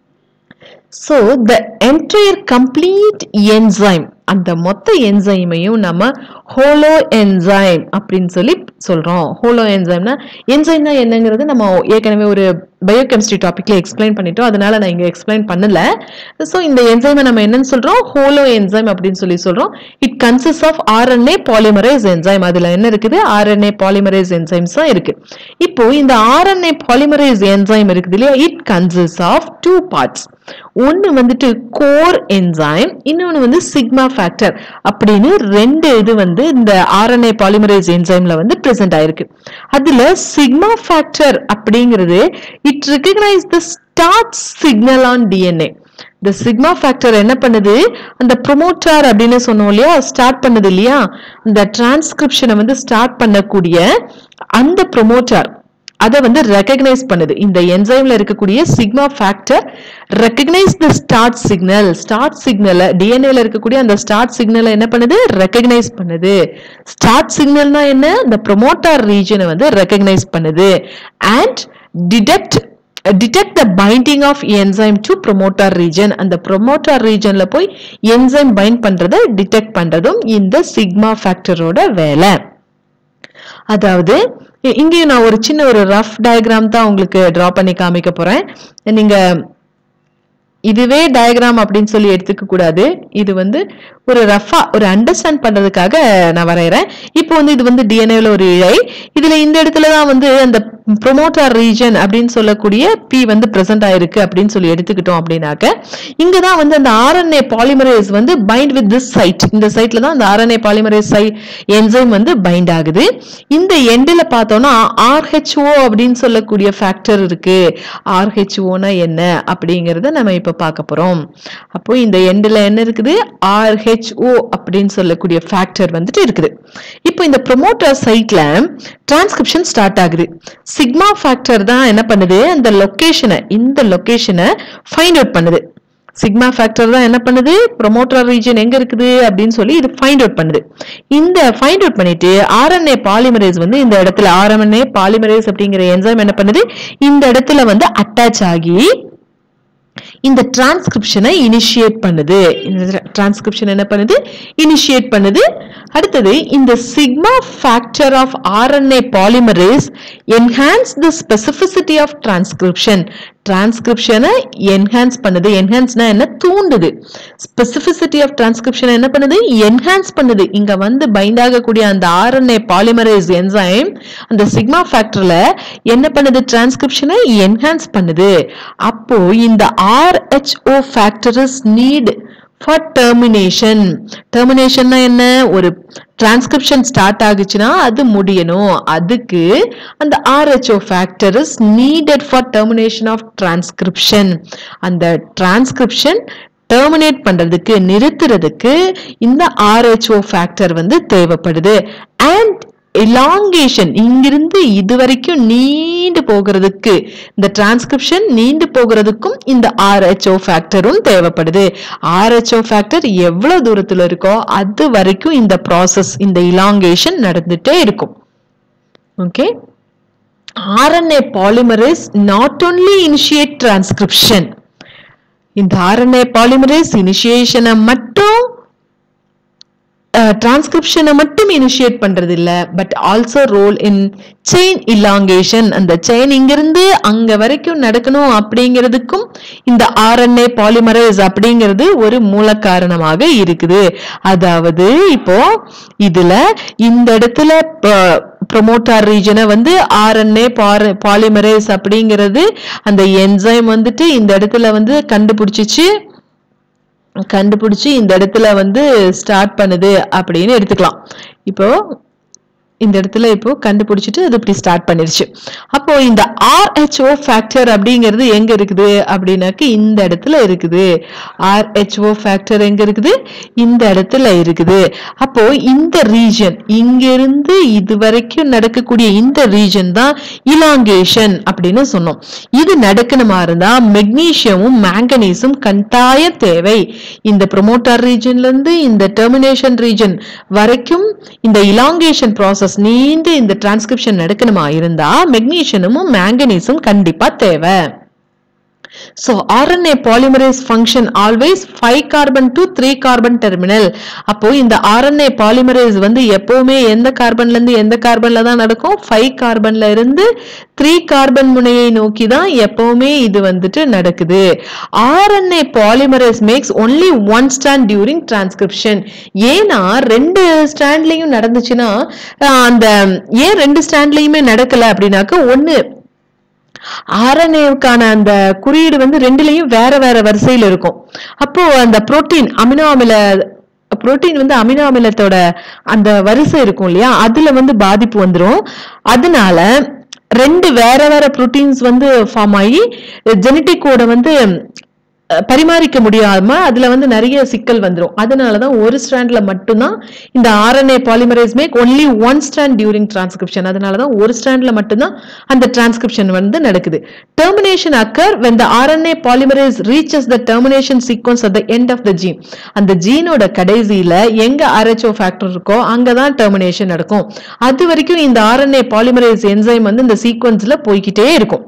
so the entire complete enzyme அந்த மொத்த என்சைமையும் நம்ம ஹோலோ என்சைம் அப்படின்னு சொல்லி சொல்றோம் ஹோலோ என்சைம்னா என்சைம்னா என்னங்கிறது நம்ம ஏற்கனவே ஒரு பயோகெமிஸ்ட்ரி டாபிக்ல எக்ஸ்பிளைன் பண்ணிட்டோம் அதனால நான் இங்க எக்ஸ்பிளைன் பண்ணல ஸோ இந்த என்சைமை நம்ம என்னன்னு சொல்றோம் ஹோலோ என்சைம் அப்படின்னு சொல்லி சொல்றோம் it consist of RNA polymerase enzyme அதுல என்ன இருக்குது ஆர்என்ஏ பாலிமரைஸ் என்சைம்ஸ் தான் இருக்கு இப்போ இந்த ஆர்என்ஏ பாலிமரைஸ் என்சைம் இருக்குது இல்லையா it consist of two parts ஒன்னு வந்துட்டு கோர் என்சைம் இன்னொன்னு வந்து சிக்மா ஃபேக்டர் அப்படின்னு ரெண்டு இது வந்து இந்த ஆர்என்ஏ பாலிமரைஸ் என்சைம்ல வந்து பிரசன்ட் ஆயிருக்கு அதுல சிக்மா ஃபேக்டர் அப்படிங்கிறது it recognise the start signal on DNA இந்த சிக்மா ஃபேக்டர் என்ன பண்ணுது அந்த ப்ரொமோட்டார் அப்படின்னு சொன்னோம் இல்லையா ஸ்டார்ட் பண்ணுது இல்லையா இந்த டிரான்ஸ்கிரிப்ஷனை வந்து ஸ்டார்ட் பண்ணக்கூடிய அந்த ப்ரொமோட்டார் அதை வந்து ரெக்கக்னைஸ் பண்ணுது இந்த என்சைம்ல இருக்கக்கூடிய sigma factor recognise the start signal start சிக்னலை டிஎன்ஏல இருக்கக்கூடிய அந்த ஸ்டார்ட் சிக்னலை என்ன பண்ணுது ரெக்கக்னைஸ் பண்ணுது ஸ்டார்ட் சிக்னல்னா என்ன இந்த ப்ரொமோட்டார் ரீஜனை வந்து ரெக்கக்னைஸ் பண்ணுது and detect detect the binding of enzyme to promoter region அந்த ப்ரொமோட்டார் ரீஜன்ல போய் என்சைம் பைண்ட் பண்றதை டிடெக்ட் பண்றதும் இந்த சிக்மா ஃபேக்டரோட வேலை அதாவது இ- இங்கேயும் நான் ஒரு சின்ன ஒரு ரஃப் டயக்ராம் தான் உங்களுக்கு டிரா பண்ணி காமிக்க போறேன் நீங்க இதுவே டயக்ராம் அப்படின்னு சொல்லி எடுத்துக்க கூடாது இது வந்து ஒரு ரஃபா ஒரு அண்டர்ஸ்டாண்ட் பண்றதுக்காக நான் வரைகிறேன் இப்போ வந்து இது வந்து டிஎன்ஏல ஒரு இழை இதுல இந்த இடத்துல தான் வந்து அந்த ப்ரொமோட்டார் ரீஜன் அப்படின்னு சொல்லக்கூடிய பி வந்து பிரசன்ட் ஆயிருக்கு அப்படின்னு சொல்லி எடுத்துக்கிட்டோம் அப்படின்னாக்க இங்க தான் வந்து அந்த ஆர்என்ஏ பாலிமரேஸ் வந்து பைண்ட் வித் திஸ் சைட் இந்த சைட்ல தான் அந்த ஆர்என்ஏ பாலிமரேஸ் சை என்சைம் வந்து பைண்ட் ஆகுது இந்த எண்டில் பார்த்தோம்னா ஆர்ஹெச்ஓ அப்படின்னு சொல்லக்கூடிய ஃபேக்டர் இருக்கு ஆர்ஹெச்ஓனா என்ன அப்படிங்கறத நம்ம இப்ப பார்க்க போறோம் அப்போ இந்த எண்டில் என்ன இருக்குது ஆர்ஹெச்ஓ அப்படின்னு சொல்லக்கூடிய ஃபேக்டர் வந்துட்டு இருக்குது இப்போ இந்த ப்ரொமோட்டர் சைட்ல டிரான்ஸ்கிரிப்ஷன் ஸ்டார்ட் ஆகுது சிக்மா ஃபேக்டர் தான் என்ன பண்ணுது அந்த லொகேஷனை இந்த லொகேஷனை ஃபைண்ட் அவுட் பண்ணுது சிக்மா ஃபேக்டர் தான் என்ன பண்ணுது ப்ரொமோட்டர் ரீஜன் எங்க இருக்குது அப்படின்னு சொல்லி இது ஃபைண்ட் அவுட் பண்ணுது இந்த ஃபைண்ட் அவுட் பண்ணிட்டு ஆர்என்ஏ பாலிமரேஸ் வந்து இந்த இடத்துல ஆர்என்ஏ பாலிமரேஸ் அப்படிங்கிற என்சைம் என்ன பண்ணுது இந்த இடத்துல வந்து அட்டாச் ஆகி இந்த டிரான்ஸ்கிரிப்ஷனை இனிஷியேட் பண்ணுது இந்த டிரான்ஸ்கிரிப்ஷன் என்ன பண்ணுது இனிஷியேட் பண்ணுது அடுத்தது இந்த sigma factor of RNA polymerase enhance the specificity of transcription டிரான்ஸ்கிரிப்ஷனை என்ஹான்ஸ் பண்ணுது என்ஹான்ஸ்னா என்ன தூண்டுது ஸ்பெசிபிசிட்டி ஆஃப் டிரான்ஸ்கிரிப்ஷன் என்ன பண்ணுது என்ஹான்ஸ் பண்ணுது இங்க வந்து பைண்ட் ஆகக்கூடிய அந்த ஆர்என்ஏ பாலிமரேஸ் என்சைம் அந்த சிக்மா ஃபேக்டர்ல என்ன பண்ணுது டிரான்ஸ்கிரிப்ஷனை என்ஹான்ஸ் பண்ணுது அப்போ இந்த RHO factor is need for termination டெர்மினேஷன்னா என்ன ஒரு டிரான்ஸ்கிரிப்ஷன் ஸ்டார்ட் ஆகுச்சுன்னா அது முடியணும் அதுக்கு அந்த RHO factor is needed for termination of transcription அந்த டிரான்ஸ்கிரிப்ஷன் டெர்மினேட் பண்றதுக்கு நிறுத்துறதுக்கு இந்த ஆர்ஹெச்ஓ ஃபேக்டர் வந்து தேவைப்படுது அண்ட் எலாங்கேஷன் இங்கிருந்து இது வரைக்கும் நீண்டு போகிறதுக்கு இந்த டிரான்ஸ்கிரிப்ஷன் நீண்டு போகிறதுக்கும் இந்த ஆர்ஹெச்ஓ ஃபேக்டரும் தேவைப்படுது ஆர்ஹெச்ஓ ஃபேக்டர் எவ்வளவு தூரத்துல இருக்கோ அது வரைக்கும் இந்த ப்ராசஸ் இந்த இலாங்கேஷன் நடந்துட்டே இருக்கும் okay RNA polymerase not only initiate transcription இந்த RNA polymerase initiation மட்டும் டிரான்ஸ்கிரிப்ஷனை மட்டும் இனிஷியேட் பண்றது இல்ல but also role in chain elongation அந்த செயின் இங்கிருந்து அங்க வரைக்கும் நடக்கணும் அப்படிங்கிறதுக்கும் இந்த ஆர்என்ஏ பாலிமரைஸ் அப்படிங்கிறது ஒரு மூல காரணமாக இருக்குது அதாவது இப்போ இதுல இந்த இடத்துல ப்ரொமோட்டார் ரீஜனை வந்து ஆர்என்ஏ பாலிமரேஸ் அப்படிங்கிறது அந்த என்சைம் வந்துட்டு இந்த இடத்துல வந்து கண்டுபிடிச்சிச்சு கண்டுபிடிச்சு இந்த இடத்துல வந்து ஸ்டார்ட் பண்ணுது அப்படின்னு எடுத்துக்கலாம் இப்போ இந்த இடத்துல இப்போ கண்டுபிடிச்சிட்டு அது இப்படி ஸ்டார்ட் பண்ணிருச்சு அப்போ இந்த ஆர்ஹெச்ஓ ஃபேக்டர் அப்படிங்கிறது எங்க இருக்குது அப்படின்னாக்க இந்த இடத்துல இருக்குது ஆர்ஹெச்ஓ ஃபேக்டர் எங்க இருக்குது இந்த இடத்துல இருக்குது அப்போ இந்த ரீஜன் இங்கிருந்து இது வரைக்கும் நடக்கக்கூடிய இந்த ரீஜன் தான் இலாங்கேஷன் அப்படின்னு சொன்னோம் இது நடக்கணுமா இருந்தா மெக்னீசியமும் மேங்கனீஸும் கட்டாய தேவை இந்த ப்ரொமோட்டார் ரீஜன்ல இருந்து இந்த டெர்மினேஷன் ரீஜன் வரைக்கும் இந்த இலாங்கேஷன் ப்ராசஸ் நீண்டு இந்த டிரான்ஸ்கிரிப்ஷன் நடக்கணுமா இருந்தா மெக்னீசியமும் மேங்கனீஸும் கண்டிப்பா தேவை So RNA polymerase function always 5 carbon to 3 carbon terminal. அப்போ இந்த RNA polymerase வந்து எப்பவுமே எந்த கார்பன்ல இருந்து எந்த கார்பன்ல தான் நடக்கும் 5 கார்பன்ல இருந்து 3 கார்பன் முனையை நோக்கி தான் எப்பவுமே இது வந்துட்டு நடக்குது RNA polymerase makes only one strand during transcription. ஏன்னா ரெண்டு ஸ்டாண்ட்லயும் நடந்துச்சுன்னா அஹ் அந்த ஏன் ரெண்டு ஸ்டாண்ட்லயுமே நடக்கல அப்படின்னாக்க ஒண்ணு ஆர்என்ஏவுக்கான அந்த குறியீடு வந்து ரெண்டுலயும் வேற வேற வரிசையில் இருக்கும் அப்போ அந்த புரோட்டீன் அமினோ அமில புரோட்டீன் வந்து அமினோ அமிலத்தோட அந்த வரிசை இருக்கும் இல்லையா அதுல வந்து பாதிப்பு வந்துரும் அதனால ரெண்டு வேற வேற புரோட்டீன்ஸ் வந்து ஃபார்ம் ஆகி ஜெனட்டிக் கோட வந்து அஹ், பரிமாறிக்க முடியாம அதுல வந்து நிறைய சிக்கல் வந்துரும் அதனாலதான் ஒரு ஸ்ட்ராண்ட்ல மட்டும்தான் இந்த RNA polymerase make only one strand during transcription அதனாலதான் ஒரு ஸ்ட்ராண்ட்ல மட்டும்தான் அந்த டிரான்ஸ்கிரிப்ஷன் வந்து நடக்குது termination occur when the RNA polymerase reaches the termination sequence at the end of the gene அந்த ஜீனோட கடைசியில எங்க RHO ஃபேக்டர் இருக்கோ அங்கதான் டெர்மினேஷன் நடக்கும் அது வரைக்கும் இந்த RNA polymerase enzyme வந்து இந்த சீக்வன்ஸ்ல போய்க்கிட்டே இருக்கும்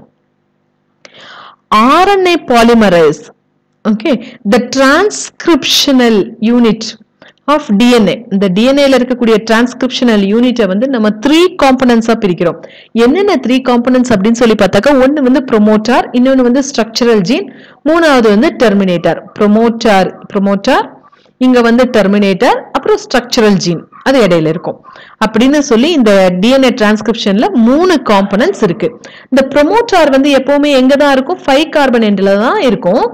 RNA polymerase okay the transcriptional unit of DNA இந்த டிஎன்ஏல இருக்கக்கூடிய டிரான்ஸ்கிரிப்ஷனல் யூனிட்டை வந்து நம்ம த்ரீ காம்பனன்ஸா பிரிக்கிறோம் என்னென்ன த்ரீ காம்பனன்ட்ஸ் அப்படின்னு சொல்லி பார்த்தாக்கா ஒன்னு வந்து ப்ரொமோட்டார் இன்னொன்னு வந்து ஸ்ட்ரக்சரல் ஜீன் மூணாவது வந்து டெர்மினேட்டர் ப்ரொமோட்டார் ப்ரொமோட்டார் இங்க வந்து டெர்மினேட்டர் அப்புறம் ஸ்ட்ரக்சரல் ஜீன் அது இடையில இருக்கும் அப்படின்னு சொல்லி இந்த டிஎன்ஏ டிரான்ஸ்கிரிப்ஷன்ல மூணு காம்பனன்ட்ஸ் இருக்கு இந்த ப்ரொமோட்டார் வந்து எப்பவுமே எங்க தான் இருக்கும் ஃபைவ் கார்பன் எண்ட்ல தான் இருக்கும்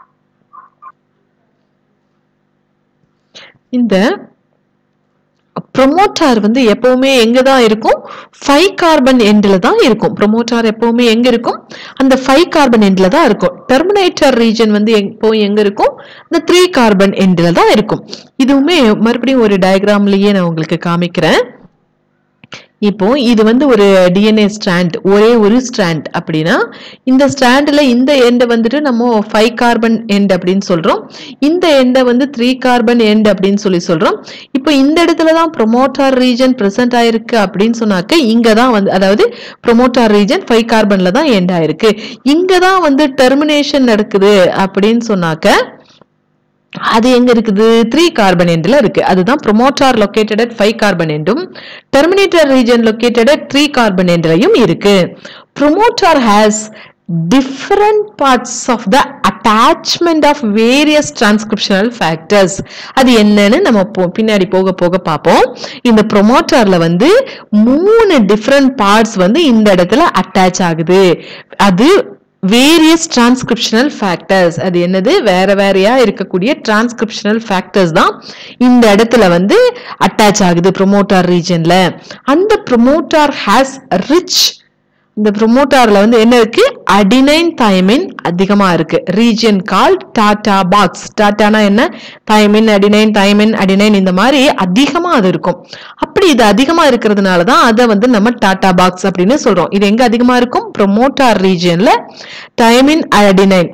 இந்த ப்ரொமோட்டார் வந்து எப்பவுமே எங்க தான் இருக்கும் ஃபைவ் கார்பன் எண்ட்ல தான் இருக்கும் ப்ரொமோட்டார் எப்பவுமே எங்க இருக்கும் அந்த ஃபைவ் கார்பன் எண்ட்ல தான் இருக்கும் டெர்மினேட்டர் ரீஜன் வந்து எப்போ எங்க இருக்கும் இந்த த்ரீ கார்பன் எண்ட்ல தான் இருக்கும் இதுவுமே மறுபடியும் ஒரு டயக்ராம்லயே நான் உங்களுக்கு காமிக்கிறேன் இப்போ இது வந்து ஒரு டிஎன்ஏ ஸ்ட்ராண்ட் ஒரே ஒரு ஸ்ட்ராண்ட் அப்படின்னா இந்த ஸ்ட்ராண்டில் இந்த எண்டை வந்துட்டு நம்ம ஃபைவ் கார்பன் எண்ட் அப்படின்னு சொல்றோம் இந்த எண்டை வந்து த்ரீ கார்பன் எண்ட் அப்படின்னு சொல்லி சொல்றோம் இப்போ இந்த இடத்துல தான் ப்ரொமோட்டார் ரீஜன் பிரசன்ட் ஆயிருக்கு அப்படின்னு சொன்னாக்க இங்க தான் வந்து அதாவது ப்ரொமோட்டார் ரீஜன் ஃபைவ் கார்பன்ல தான் எண்ட் ஆயிருக்கு இங்க தான் வந்து டெர்மினேஷன் நடக்குது அப்படின்னு சொன்னாக்க அது எங்க இருக்குது த்ரீ கார்பன் எண்ட்ல இருக்கு அதுதான் promoter located at five carbon எண்டும் terminator region located at three carbon எண்ட்லையும் இருக்கு promoter has different parts of the attachment of various transcriptional factors அது என்னன்னு நம்ம போ- பின்னாடி போக போக பார்ப்போம் இந்த ப்ரொமோட்டார்ல வந்து மூணு டிஃப்ரெண்ட் பார்ட்ஸ் வந்து இந்த இடத்துல அட்டாச் ஆகுது அது வேரியஸ் டிரான்ஸ்கிரிப்ஷனல் ஃபேக்டர்ஸ் அது என்னது வேற வேறையா இருக்கக்கூடிய டிரான்ஸ்கிரிப்ஷனல் ஃபேக்டர்ஸ் தான் இந்த இடத்துல வந்து அட்டாச் ஆகுது ப்ரொமோட்டார் ரீஜன்ல அந்த ப்ரொமோட்டார் ஹேஸ் ரிச் இந்த ப்ரொமோட்டார்ல வந்து என்ன இருக்கு அடினைன் தயமின் அதிகமா இருக்கு ரீஜன் கால் டாடா பாக்ஸ் டாட்டானா என்ன தயமின் அடினைன் தயமின் அடினைன் இந்த மாதிரி அதிகமா அது இருக்கும் அப்படி இது அதிகமா இருக்கிறதுனால தான் அதை வந்து நம்ம டாடா பாக்ஸ் அப்படின்னு சொல்றோம் இது எங்க அதிகமா இருக்கும் ப்ரொமோட்டார் ரீஜன்ல தயமின் அடினைன்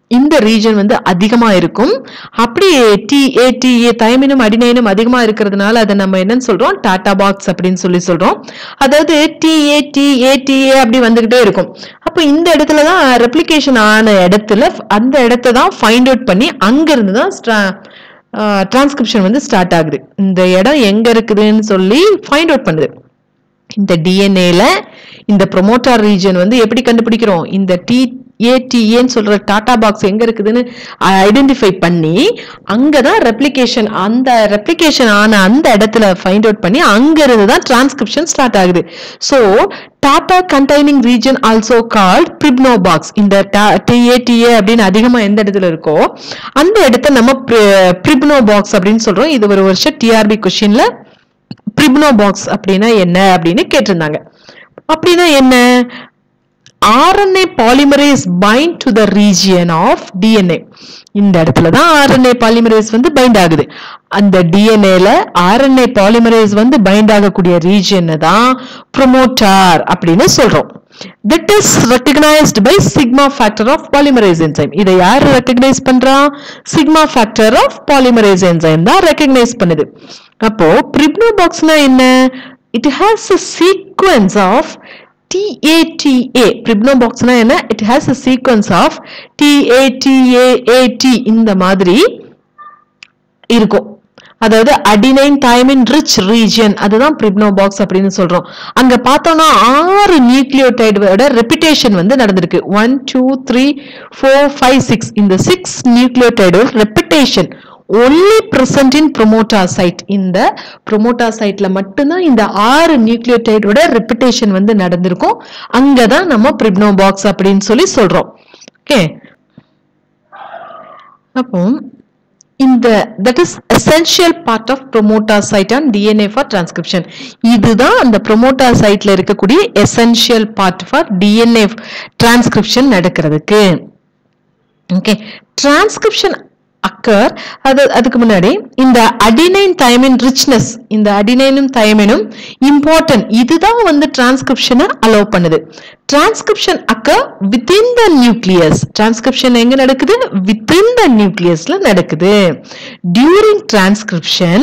இந்த ரீஜன் வந்து அதிகமா இருக்கும் அப்படி டிஏ டிஏ தைமினும் அடினைனும் அதிகமா இருக்கிறதுனால அதை நம்ம என்னன்னு சொல்றோம் டாடா பாக்ஸ் அப்படின்னு சொல்லி சொல்றோம் அதாவது டிஏ டிஏ டிஏ அப்படி வந்துகிட்டே இருக்கும் அப்போ இந்த இடத்துல தான் ரெப்ளிகேஷன் ஆன இடத்துல அந்த இடத்த தான் ஃபைண்ட் அவுட் பண்ணி அங்கிருந்து தான் டிரான்ஸ்கிரிப்ஷன் வந்து ஸ்டார்ட் ஆகுது இந்த இடம் எங்க இருக்குதுன்னு சொல்லி ஃபைண்ட் அவுட் பண்ணுது இந்த டிஎன்ஏல இந்த ப்ரொமோட்டார் ரீஜன் வந்து எப்படி கண்டுபிடிக்கிறோம் இந்த டி ஏடிஏன்னு சொல்ற டாடா பாக்ஸ் எங்க இருக்குதுன்னு ஐடென்டிஃபை பண்ணி அங்கதான் ரெப்ளிகேஷன் அந்த ரெப்ளிகேஷன் ஆன அந்த இடத்துல ஃபைண்ட் அவுட் பண்ணி அங்க இருந்து தான் டிரான்ஸ்கிரிப்ஷன் ஸ்டார்ட் ஆகுது so TATA containing region also called Pribnow box இந்த டிஏடிஏ அப்படின்னு அதிகமா எந்த இடத்துல இருக்கோ அந்த இடத்த நம்ம பிரிப்னோ பாக்ஸ் அப்படின்னு சொல்றோம் இது ஒரு வருஷம் டிஆர்பி கொஸ்டின்ல பிரிப்னோ பாக்ஸ் அப்படின்னா என்ன அப்படின்னு கேட்டிருந்தாங்க அப்படின்னா என்ன RNA polymerase bind to the region of DNA இந்த இடத்துல தான் ஆர்என்ஏ பாலிமரேஸ் வந்து பைண்ட் ஆகுது அந்த டிஎன்ஏல ஆர்என்ஏ பாலிமரேஸ் வந்து பைண்ட் ஆகக்கூடிய ரீஜியனை தான் ப்ரொமோட்டார் அப்படின்னு சொல்றோம் that is recognised by sigma factor of polymerase enzyme இதை யார் ரெக்கக்னைஸ் பண்றா sigma factor of polymerase enzyme தான் ரெக்கக்னைஸ் பண்ணுது அப்போ பிரிப்னோ பாக்ஸ்னா என்ன it has a sequence of TATA Pribnow பாக்ஸ்னா என்ன it has a sequence of TATAAT இந்த மாதிரி இருக்கும் அதாவது அடினைன் தைமின் ரிச் ரீஜியன் அதுதான் பிரிப்னோ பாக்ஸ் அப்படின்னு சொல்றோம் அங்க பார்த்தோம்னா ஆறு நியூக்ளியோடைடோட ரெப்பிட்டேஷன் வந்து நடந்திருக்கு one two three four five six இந்த சிக்ஸ் நியூக்ளியோடைடோட repetition only present in promoter site இந்த ப்ரொமோட்டா சைட்ல மட்டும்தான் இந்த ஆறு நியூக்ளியோடைடோட ரெப்பிட்டேஷன் வந்து நடந்திருக்கும் அங்கதான் நம்ம பிரிப்னோ பாக்ஸ் அப்படின்னு சொல்லி சொல்றோம் ஓகே அப்போ இந்த that is essential part of promoter site and DNA for transcription இதுதான் அந்த ப்ரொமோட்டா சைட்ல இருக்கக்கூடிய essential part for DNA transcription நடக்கிறதுக்கு ஓகே டிரான்ஸ்கிரிப்ஷன் அக்கர் அது அதுக்கு முன்னாடி இந்த அடினைன் தைமின் ரிச்னஸ் இந்த அடினைனும் தைமினும் இம்பார்ட்டன்ட் இதுதான் வந்து டிரான்ஸ்கிரிப்ஷனை அலோவ் பண்ணுது transcription occur within the nucleus transcription எங்க நடக்குது வித்தின் த நியூக்ளியஸ்ல நடக்குது டியூரிங் டிரான்ஸ்கிரிப்ஷன்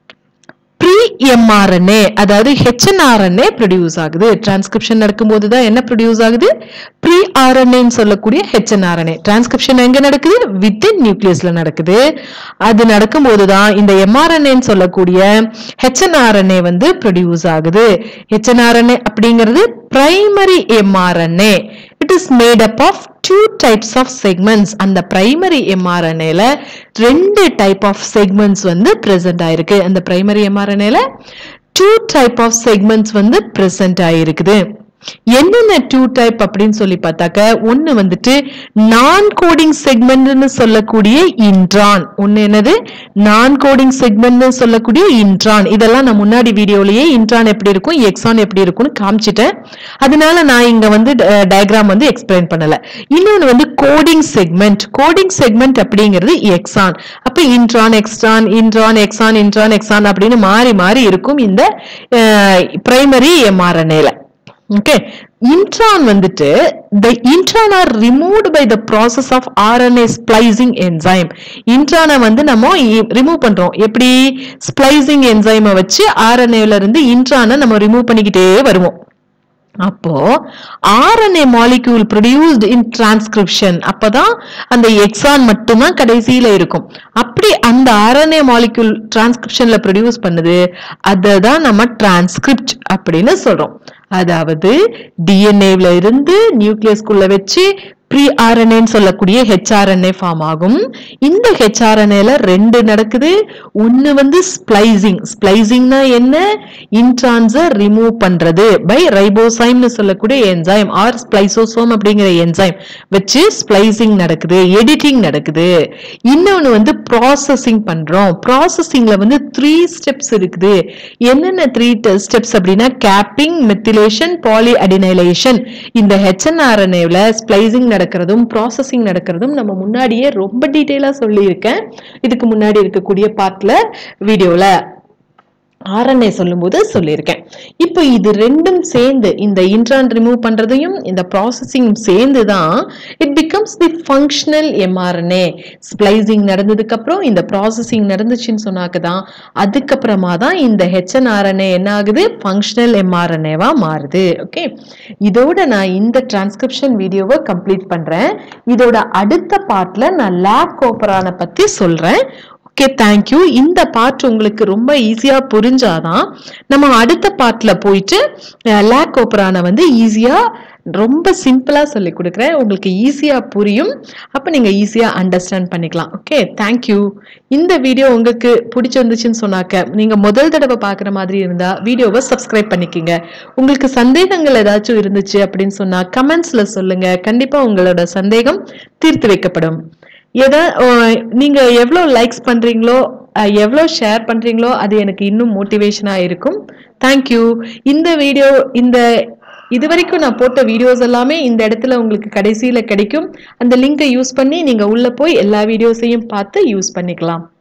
ப்ரீ எம்ஆர்என்ஏ அதாவது ஹெச்என்ஆர்என்ஏ ப்ரொடியூஸ் ஆகுது டிரான்ஸ்கிரிப்ஷன் நடக்கும்போது தான் என்ன ப்ரொடியூஸ் ஆகுது ப்ரீ ஆர்என்ஏன்னு சொல்லக்கூடிய ஹெச்என்ஆர்என்ஏ டிரான்ஸ்கிரிப்ஷன் எங்க நடக்குது வித்தின் நியூக்ளியஸ்ல நடக்குது அது நடக்கும்போது தான் இந்த எம்ஆர்என்ஏன்னு சொல்லக்கூடிய ஹெச்என்ஆர்என்ஏ வந்து ப்ரொடியூஸ் ஆகுது ஹெச்என்ஆர்என்ஏ அப்படிங்கிறது primary mRNA it is made up of two types of segments அந்த பிரைமரி எம்ஆர்என்ஏல ரெண்டு டைப் ஆஃப் செக்மெண்ட்ஸ் வந்து பிரசன்ட் ஆயிருக்கு அந்த பிரைமரி எம்ஆர்என்ஏல டூ டைப் ஆஃப் செக்மெண்ட்ஸ் வந்து பிரசன்ட் ஆயிருக்குது என்னென்ன டூ டைப் அப்படின்னு சொல்லி பார்த்தாக்க ஒன்னு வந்துட்டு நான் கோடிங் செக்மெண்ட்னு சொல்லக்கூடிய இன்ட்ரான் ஒன்னு என்னது நான் கோடிங் செக்மெண்ட்னு சொல்லக்கூடிய இன்ட்ரான் இதெல்லாம் நான் முன்னாடி வீடியோலயே இன்ட்ரான் எப்படி இருக்கும் எக்ஸான் எப்படி இருக்கும்னு காமிச்சிட்டேன் அதனால நான் இங்க வந்து டயக்ராம் வந்து எக்ஸ்பிளைன் பண்ணல இன்னொன்னு வந்து கோடிங் செக்மெண்ட் கோடிங் செக்மெண்ட் அப்படிங்கிறது எக்ஸான் அப்ப இன்ட்ரான் எக்ஸ்ட்ரான் இன்ட்ரான் எக்ஸான் இன்ட்ரான் எக்ஸான் அப்படின்னு மாறி மாறி இருக்கும் இந்த பிரைமரி எம்ஆர்என்ஏல ஓகே இன்ட்ரான் வந்துட்டு the intron are removed by the process of RNA splicing enzyme இன்ட்ரானை வந்து நம்ம ரிமூவ் பண்றோம் எப்படி ஸ்பிளைசிங் என்சைமை வச்சு ஆர்என்ஏல இருந்து இன்ட்ரானை நம்ம ரிமூவ் பண்ணிக்கிட்டே வருவோம் அப்போ RNA molecule produced in transcription அப்பதான் அந்த எக்ஸான் மட்டும்தான் கடைசியில இருக்கும் அப்படி அந்த ஆர்என்ஏ மாலிக்யூல் டிரான்ஸ்கிரிப்ஷன்ல ப்ரொடியூஸ் பண்ணுது அதை தான் நம்ம டிரான்ஸ்கிரிப்ட் அப்படின்னு சொல்றோம் அதாவது டிஎன்ஏல இருந்து நியூக்ளியஸ்குள்ள வச்சு ப்ரீ ஆர்என்ஏன்னு சொல்லக்கூடிய ஹெச்ஆர்என்ஏ ஃபார்ம் ஆகும் இந்த ஹெச்ஆர்என்ஏல ரெண்டு நடக்குது ஒன்னு வந்து ஸ்பிளைசிங் ஸ்பிளைசிங்னா என்ன இன்ட்ரான்ஸை ரிமூவ் பண்றது பை ரைபோசைம்னு சொல்லக்கூடிய என்சைம் ஆர் ஸ்பிளைசோசோம் அப்படிங்கிற என்சைம் வச்சு ஸ்பிளைசிங் நடக்குது எடிட்டிங் நடக்குது இன்னொன்னு வந்து ப்ராசஸிங் பண்றோம் ப்ராசஸிங்ல வந்து த்ரீ ஸ்டெப்ஸ் இருக்குது என்னென்ன த்ரீ ஸ்டெப்ஸ் அப்படின்னா கேப்பிங் மெத்திலேஷன் பாலி அடினைலேஷன் இந்த ஹெச்என்ஆர்என்ஏவில் ஸ்பிளைசிங் நடக்கிறதும் ப்ராசஸிங் நடக்கிறதும் நம்ம முன்னாடியே ரொம்ப டீட்டெயிலாக சொல்லியிருக்கேன் இதுக்கு முன்னாடி இருக்கக்கூடிய பார்ட்ல வீடியோவில் ஆர்என்ஏ சொல்லும்போது சொல்லியிருக்கேன் இப்போ இது ரெண்டும் சேர்ந்து இந்த இன்ட்ரான் ரிமூவ் பண்றதையும் இந்த ப்ராசஸிங் சேர்ந்து தான் it becomes the functional mRNA splicing நடந்ததுக்கு அப்புறம் இந்த ப்ராசஸிங் நடந்துச்சுன்னு சொன்னாக்க தான் அதுக்கப்புறமா தான் இந்த ஹெச்என்ஆர்என்ஏ என்ன ஆகுது ஃபங்க்ஷனல் எம்ஆர்என்ஏவா மாறுது ஓகே இதோட நான் இந்த டிரான்ஸ்கிரிப்ஷன் வீடியோவை கம்ப்ளீட் பண்றேன் இதோட அடுத்த பார்ட்ல நான் லேக் கோப்பரான பத்தி சொல்றேன் ஓகே தேங்க்யூ இந்த பார்ட் உங்களுக்கு ரொம்ப ஈஸியாக புரிஞ்சாதான் நம்ம அடுத்த பார்ட்ல போயிட்டு லேக் ஓப்பரான வந்து ஈஸியாக ரொம்ப சிம்பிளாக சொல்லி கொடுக்குறேன் உங்களுக்கு ஈஸியாக புரியும் அப்போ நீங்கள் ஈஸியாக அண்டர்ஸ்டாண்ட் பண்ணிக்கலாம் ஓகே தேங்க்யூ இந்த வீடியோ உங்களுக்கு பிடிச்சிருந்துச்சுன்னு சொன்னாக்க நீங்கள் முதல் தடவை பார்க்குற மாதிரி இருந்தால் வீடியோவை சப்ஸ்கிரைப் பண்ணிக்கோங்க உங்களுக்கு சந்தேகங்கள் ஏதாச்சும் இருந்துச்சு அப்படின்னு சொன்னால் கமெண்ட்ஸில் சொல்லுங்கள் கண்டிப்பாக உங்களோட சந்தேகம் தீர்த்து வைக்கப்படும் எதை நீங்க எவ்வளோ லைக்ஸ் பண்றீங்களோ அஹ், எவ்வளோ ஷேர் பண்றீங்களோ அது எனக்கு இன்னும் மோட்டிவேஷனா இருக்கும் தேங்க்யூ இந்த வீடியோ இந்த இது வரைக்கும் நான் போட்ட வீடியோஸ் எல்லாமே இந்த இடத்துல உங்களுக்கு கடைசியில கிடைக்கும் அந்த லிங்கை யூஸ் பண்ணி நீங்க உள்ள போய் எல்லா வீடியோஸையும் பார்த்து யூஸ் பண்ணிக்கலாம்